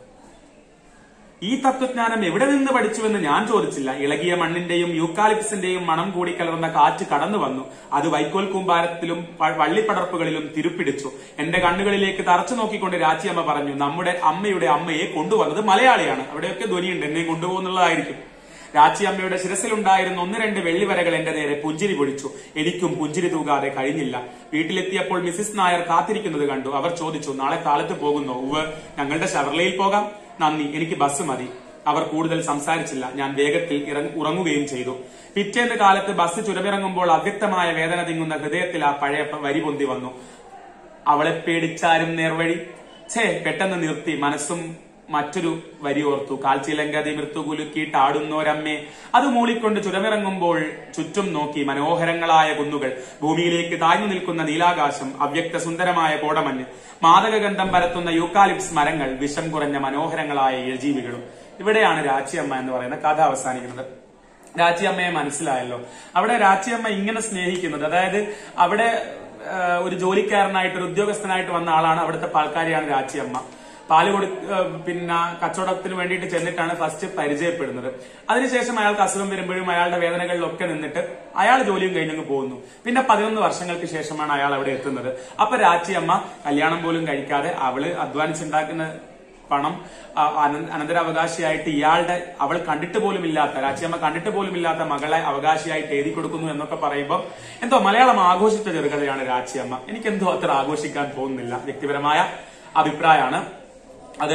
S1: ഈ തത്വജ്ഞാനം എവിടെ നിന്ന് പഠിച്ചുവെന്ന് ഞാൻ ചോദിച്ചില്ല ഇളകിയ മണ്ണിന്റെയും യൂക്കാലിപ്സിന്റെയും മണം കൂടി കലർന്ന കാറ്റ് കടന്നു വന്നു അത് വൈക്കോൽ കൂമ്പാരത്തിലും പ- വള്ളിപ്പടർപ്പുകളിലും തിരുപ്പിടിച്ചു എന്റെ കണ്ണുകളിലേക്ക് തറച്ചു നോക്കിക്കൊണ്ട് രാച്ചിയമ്മ പറഞ്ഞു നമ്മുടെ അമ്മയുടെ അമ്മയെ കൊണ്ടുവന്നത് മലയാളിയാണ് അവിടെയൊക്കെ ധ്വനിയുണ്ട് എന്നെ കൊണ്ടുപോകുന്നുള്ളതായിരിക്കും രാച്ചിയമ്മയുടെ ശിരസിലുണ്ടായിരുന്ന ഒന്ന് രണ്ട് വെള്ളിവരകൾ എന്റെ നേരെ പുഞ്ചിരി പൊഴിച്ചു എനിക്കും പുഞ്ചിരി തൂകാതെ കഴിഞ്ഞില്ല വീട്ടിലെത്തിയപ്പോൾ മിസ്സിസ് നായർ കാത്തിരിക്കുന്നത് കണ്ടു അവർ ചോദിച്ചു നാളെ കാലത്ത് പോകുന്നോ ഉവ് ഞങ്ങളുടെ ഷവർലയിൽ പോകാം നന്ദി എനിക്ക് ബസ് മതി അവർ കൂടുതൽ സംസാരിച്ചില്ല ഞാൻ വേഗത്തിൽ ഇറങ്ങ- ഉറങ്ങുകയും ചെയ്തു പിറ്റേന്ന് കാലത്ത് ബസ് ചുരമിറങ്ങുമ്പോൾ അവ്യക്തമായ വേദന തിങ്ങുന്ന ഹൃദയത്തിൽ ആ പഴയ പ- വരി പൊന്തി വന്നു അവളെ പേടിച്ചാരും നേർവഴി ഛേ പെട്ടെന്ന് നിർത്തി മനസ്സും മറ്റൊരു വരി ഓർത്തു കാൽച്ചിലങ്കതി മൃത്തുകുലുക്കിയിട്ടാടുന്നോരമ്മേ അത് മൂളിക്കൊണ്ട് ചുരമിറങ്ങുമ്പോൾ ചുറ്റും നോക്കി മനോഹരങ്ങളായ കുന്നുകൾ ഭൂമിയിലേക്ക് താഴ്ന്നു നിൽക്കുന്ന നീലാകാശം അവ്യക്ത സുന്ദരമായ കോടമഞ്ഞ് മാദകഗന്ധം പരത്തുന്ന യൂക്കാലിപ്സ് മരങ്ങൾ വിഷം കുറഞ്ഞ മനോഹരങ്ങളായ ഇഴജീവികളും ഇവിടെയാണ് രാച്ചിയമ്മ എന്ന് പറയുന്ന കഥ അവസാനിക്കുന്നത് രാച്ചിയമ്മയെ മനസ്സിലായല്ലോ അവിടെ രാച്ചിയമ്മ ഇങ്ങനെ സ്നേഹിക്കുന്നത് അതായത് അവിടെ ആ, ഒരു ജോലിക്കാരനായിട്ട് ഒരു ഉദ്യോഗസ്ഥനായിട്ട് വന്ന ആളാണ് അവിടുത്തെ പാൽക്കാരിയാണ് രാച്ചിയമ്മ പാല് കൊടു ആ, പിന്നെ കച്ചവടത്തിന് വേണ്ടിയിട്ട് ചെന്നിട്ടാണ് ഫസ്റ്റ് പരിചയപ്പെടുന്നത് അതിനുശേഷം അയാൾക്ക് അസുഖം വരുമ്പോഴും അയാളുടെ വേദനകളിലൊക്കെ നിന്നിട്ട് അയാൾ ജോലിയും കഴിഞ്ഞങ്ങ് പോകുന്നു പിന്നെ പതിനൊന്ന് വർഷങ്ങൾക്ക് ശേഷമാണ് അയാൾ അവിടെ എത്തുന്നത് അപ്പൊ രാച്ചിയമ്മ കല്യാണം പോലും കഴിക്കാതെ അവള് അധ്വാനിച്ചുണ്ടാക്കുന്ന പണം ആ, അന- അനന്തരാവകാശിയായിട്ട് ഇയാളുടെ അവൾ കണ്ടിട്ട് പോലും ഇല്ലാത്ത രാച്ചിയമ്മ കണ്ടിട്ട് പോലും ഇല്ലാത്ത മകളെ അവകാശിയായിട്ട് എഴുതി കൊടുക്കുന്നു എന്നൊക്കെ പറയുമ്പോൾ എന്തോ മലയാളം ആഘോഷിച്ച ചെറുകഥയാണ് രാച്ചിയമ്മ എനിക്കെന്തോ അത്ര ആഘോഷിക്കാൻ പോകുന്നില്ല വ്യക്തിപരമായ അഭിപ്രായമാണ് അത്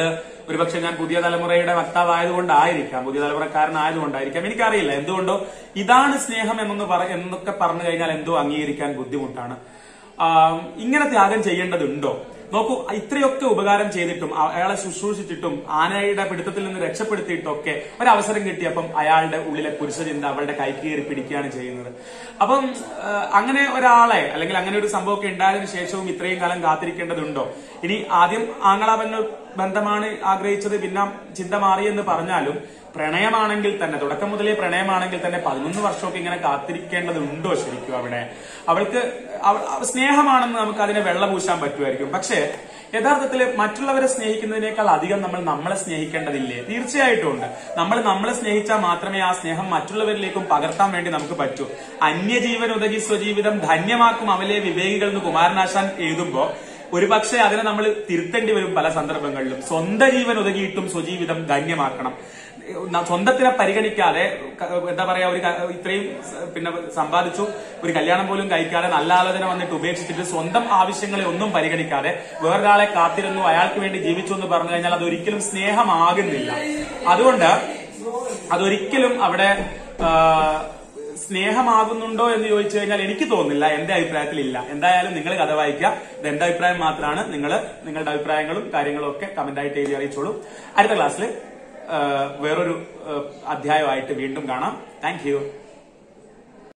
S1: ഒരുപക്ഷെ ഞാൻ പുതിയ തലമുറയുടെ വക്താവായതുകൊണ്ടായിരിക്കാം പുതിയ തലമുറക്കാരനായതുകൊണ്ടായിരിക്കാം എനിക്കറിയില്ല എന്തുകൊണ്ടോ ഇതാണ് സ്നേഹം എന്നൊന്ന് പറ എന്നൊക്കെ പറഞ്ഞു കഴിഞ്ഞാൽ എന്തോ അംഗീകരിക്കാൻ ബുദ്ധിമുട്ടാണ് ആ, ഇങ്ങനെ ത്യാഗം ചെയ്യേണ്ടതുണ്ടോ നോക്കൂ ഇത്രയൊക്കെ ഉപകാരം ചെയ്തിട്ടും അ- അയാളെ ശുശ്രൂഷിച്ചിട്ടും ആനയുടെ പിടുത്തത്തിൽ നിന്ന് രക്ഷപ്പെടുത്തിയിട്ടൊക്കെ ഒരവസരം കിട്ടിയപ്പം അയാളുടെ ഉള്ളിലെ പുരുഷചിന്ത അവളുടെ കൈ കയറി പിടിക്കുകയാണ് ചെയ്യുന്നത് അപ്പം ആ, അങ്ങനെ ഒരാളെ അല്ലെങ്കിൽ അങ്ങനെ ഒരു സംഭവമൊക്കെ ഉണ്ടായതിനു ശേഷവും ഇത്രയും കാലം കാത്തിരിക്കേണ്ടതുണ്ടോ ഇനി ആദ്യം ആങ്ങളാപങ്ങൾ ബന്ധമാണ് ആഗ്രഹിച്ചത് പിന്നെ ചിന്ത മാറി എന്ന് പറഞ്ഞാലും പ്രണയമാണെങ്കിൽ തന്നെ തുടക്കം മുതലേ പ്രണയമാണെങ്കിൽ തന്നെ പതിനൊന്ന് വർഷമൊക്കെ ഇങ്ങനെ കാത്തിരിക്കേണ്ടതുണ്ടോ ശരിക്കും അവിടെ അവൾക്ക് അവ- അവ- സ്നേഹമാണെന്ന് നമുക്ക് അതിനെ വെള്ളപൂശാൻ പറ്റുമായിരിക്കും പക്ഷേ യഥാർത്ഥത്തിൽ മറ്റുള്ളവരെ സ്നേഹിക്കുന്നതിനേക്കാൾ അധികം നമ്മൾ നമ്മളെ സ്നേഹിക്കേണ്ടതില്ലേ തീർച്ചയായിട്ടും ഉണ്ട് നമ്മൾ നമ്മളെ സ്നേഹിച്ചാൽ മാത്രമേ ആ സ്നേഹം മറ്റുള്ളവരിലേക്കും പകർത്താൻ വേണ്ടി നമുക്ക് പറ്റൂ അന്യജീവൻ ഉദകി സ്വജീവിതം ധന്യമാക്കും അവലെ വിവേകികൾ എന്ന് കുമാരനാശാൻ എഴുതുമ്പോ ഒരുപക്ഷെ അതിനെ നമ്മൾ തിരുത്തേണ്ടി വരും പല സന്ദർഭങ്ങളിലും സ്വന്തം ജീവൻ ഒതുങ്ങിയിട്ടും സ്വജീവിതം ധന്യമാക്കണം ന- സ്വന്തത്തിനെ പരിഗണിക്കാതെ ക- എന്താ പറയാ ഒരു ക- ഇത്രയും സ- പിന്നെ സമ്പാദിച്ചു ഒരു കല്യാണം പോലും കഴിക്കാതെ നല്ല ആലോചന വന്നിട്ട് ഉപേക്ഷിച്ചിട്ട് സ്വന്തം ആവശ്യങ്ങളെ ഒന്നും പരിഗണിക്കാതെ വേറൊരാളെ കാത്തിരുന്നു അയാൾക്ക് വേണ്ടി ജീവിച്ചു എന്ന് പറഞ്ഞു കഴിഞ്ഞാൽ അതൊരിക്കലും സ്നേഹമാകുന്നില്ല അതുകൊണ്ട് അതൊരിക്കലും അവിടെ ആ, സ്നേഹമാകുന്നുണ്ടോ എന്ന് ചോദിച്ചു കഴിഞ്ഞാൽ എനിക്ക് തോന്നുന്നില്ല എന്റെ അഭിപ്രായത്തിൽ ഇല്ല എന്തായാലും നിങ്ങൾ കഥ വായിക്കുക ഇത് എന്റെ അഭിപ്രായം മാത്രമാണ് നിങ്ങൾ നിങ്ങളുടെ അഭിപ്രായങ്ങളും കാര്യങ്ങളും ഒക്കെ കമന്റ് ആയിട്ട് എഴുതി അറിയിച്ചോളൂ അടുത്ത ക്ലാസ്സിൽ വേറൊരു ആ, അധ്യായമായിട്ട് വീണ്ടും കാണാം താങ്ക് യു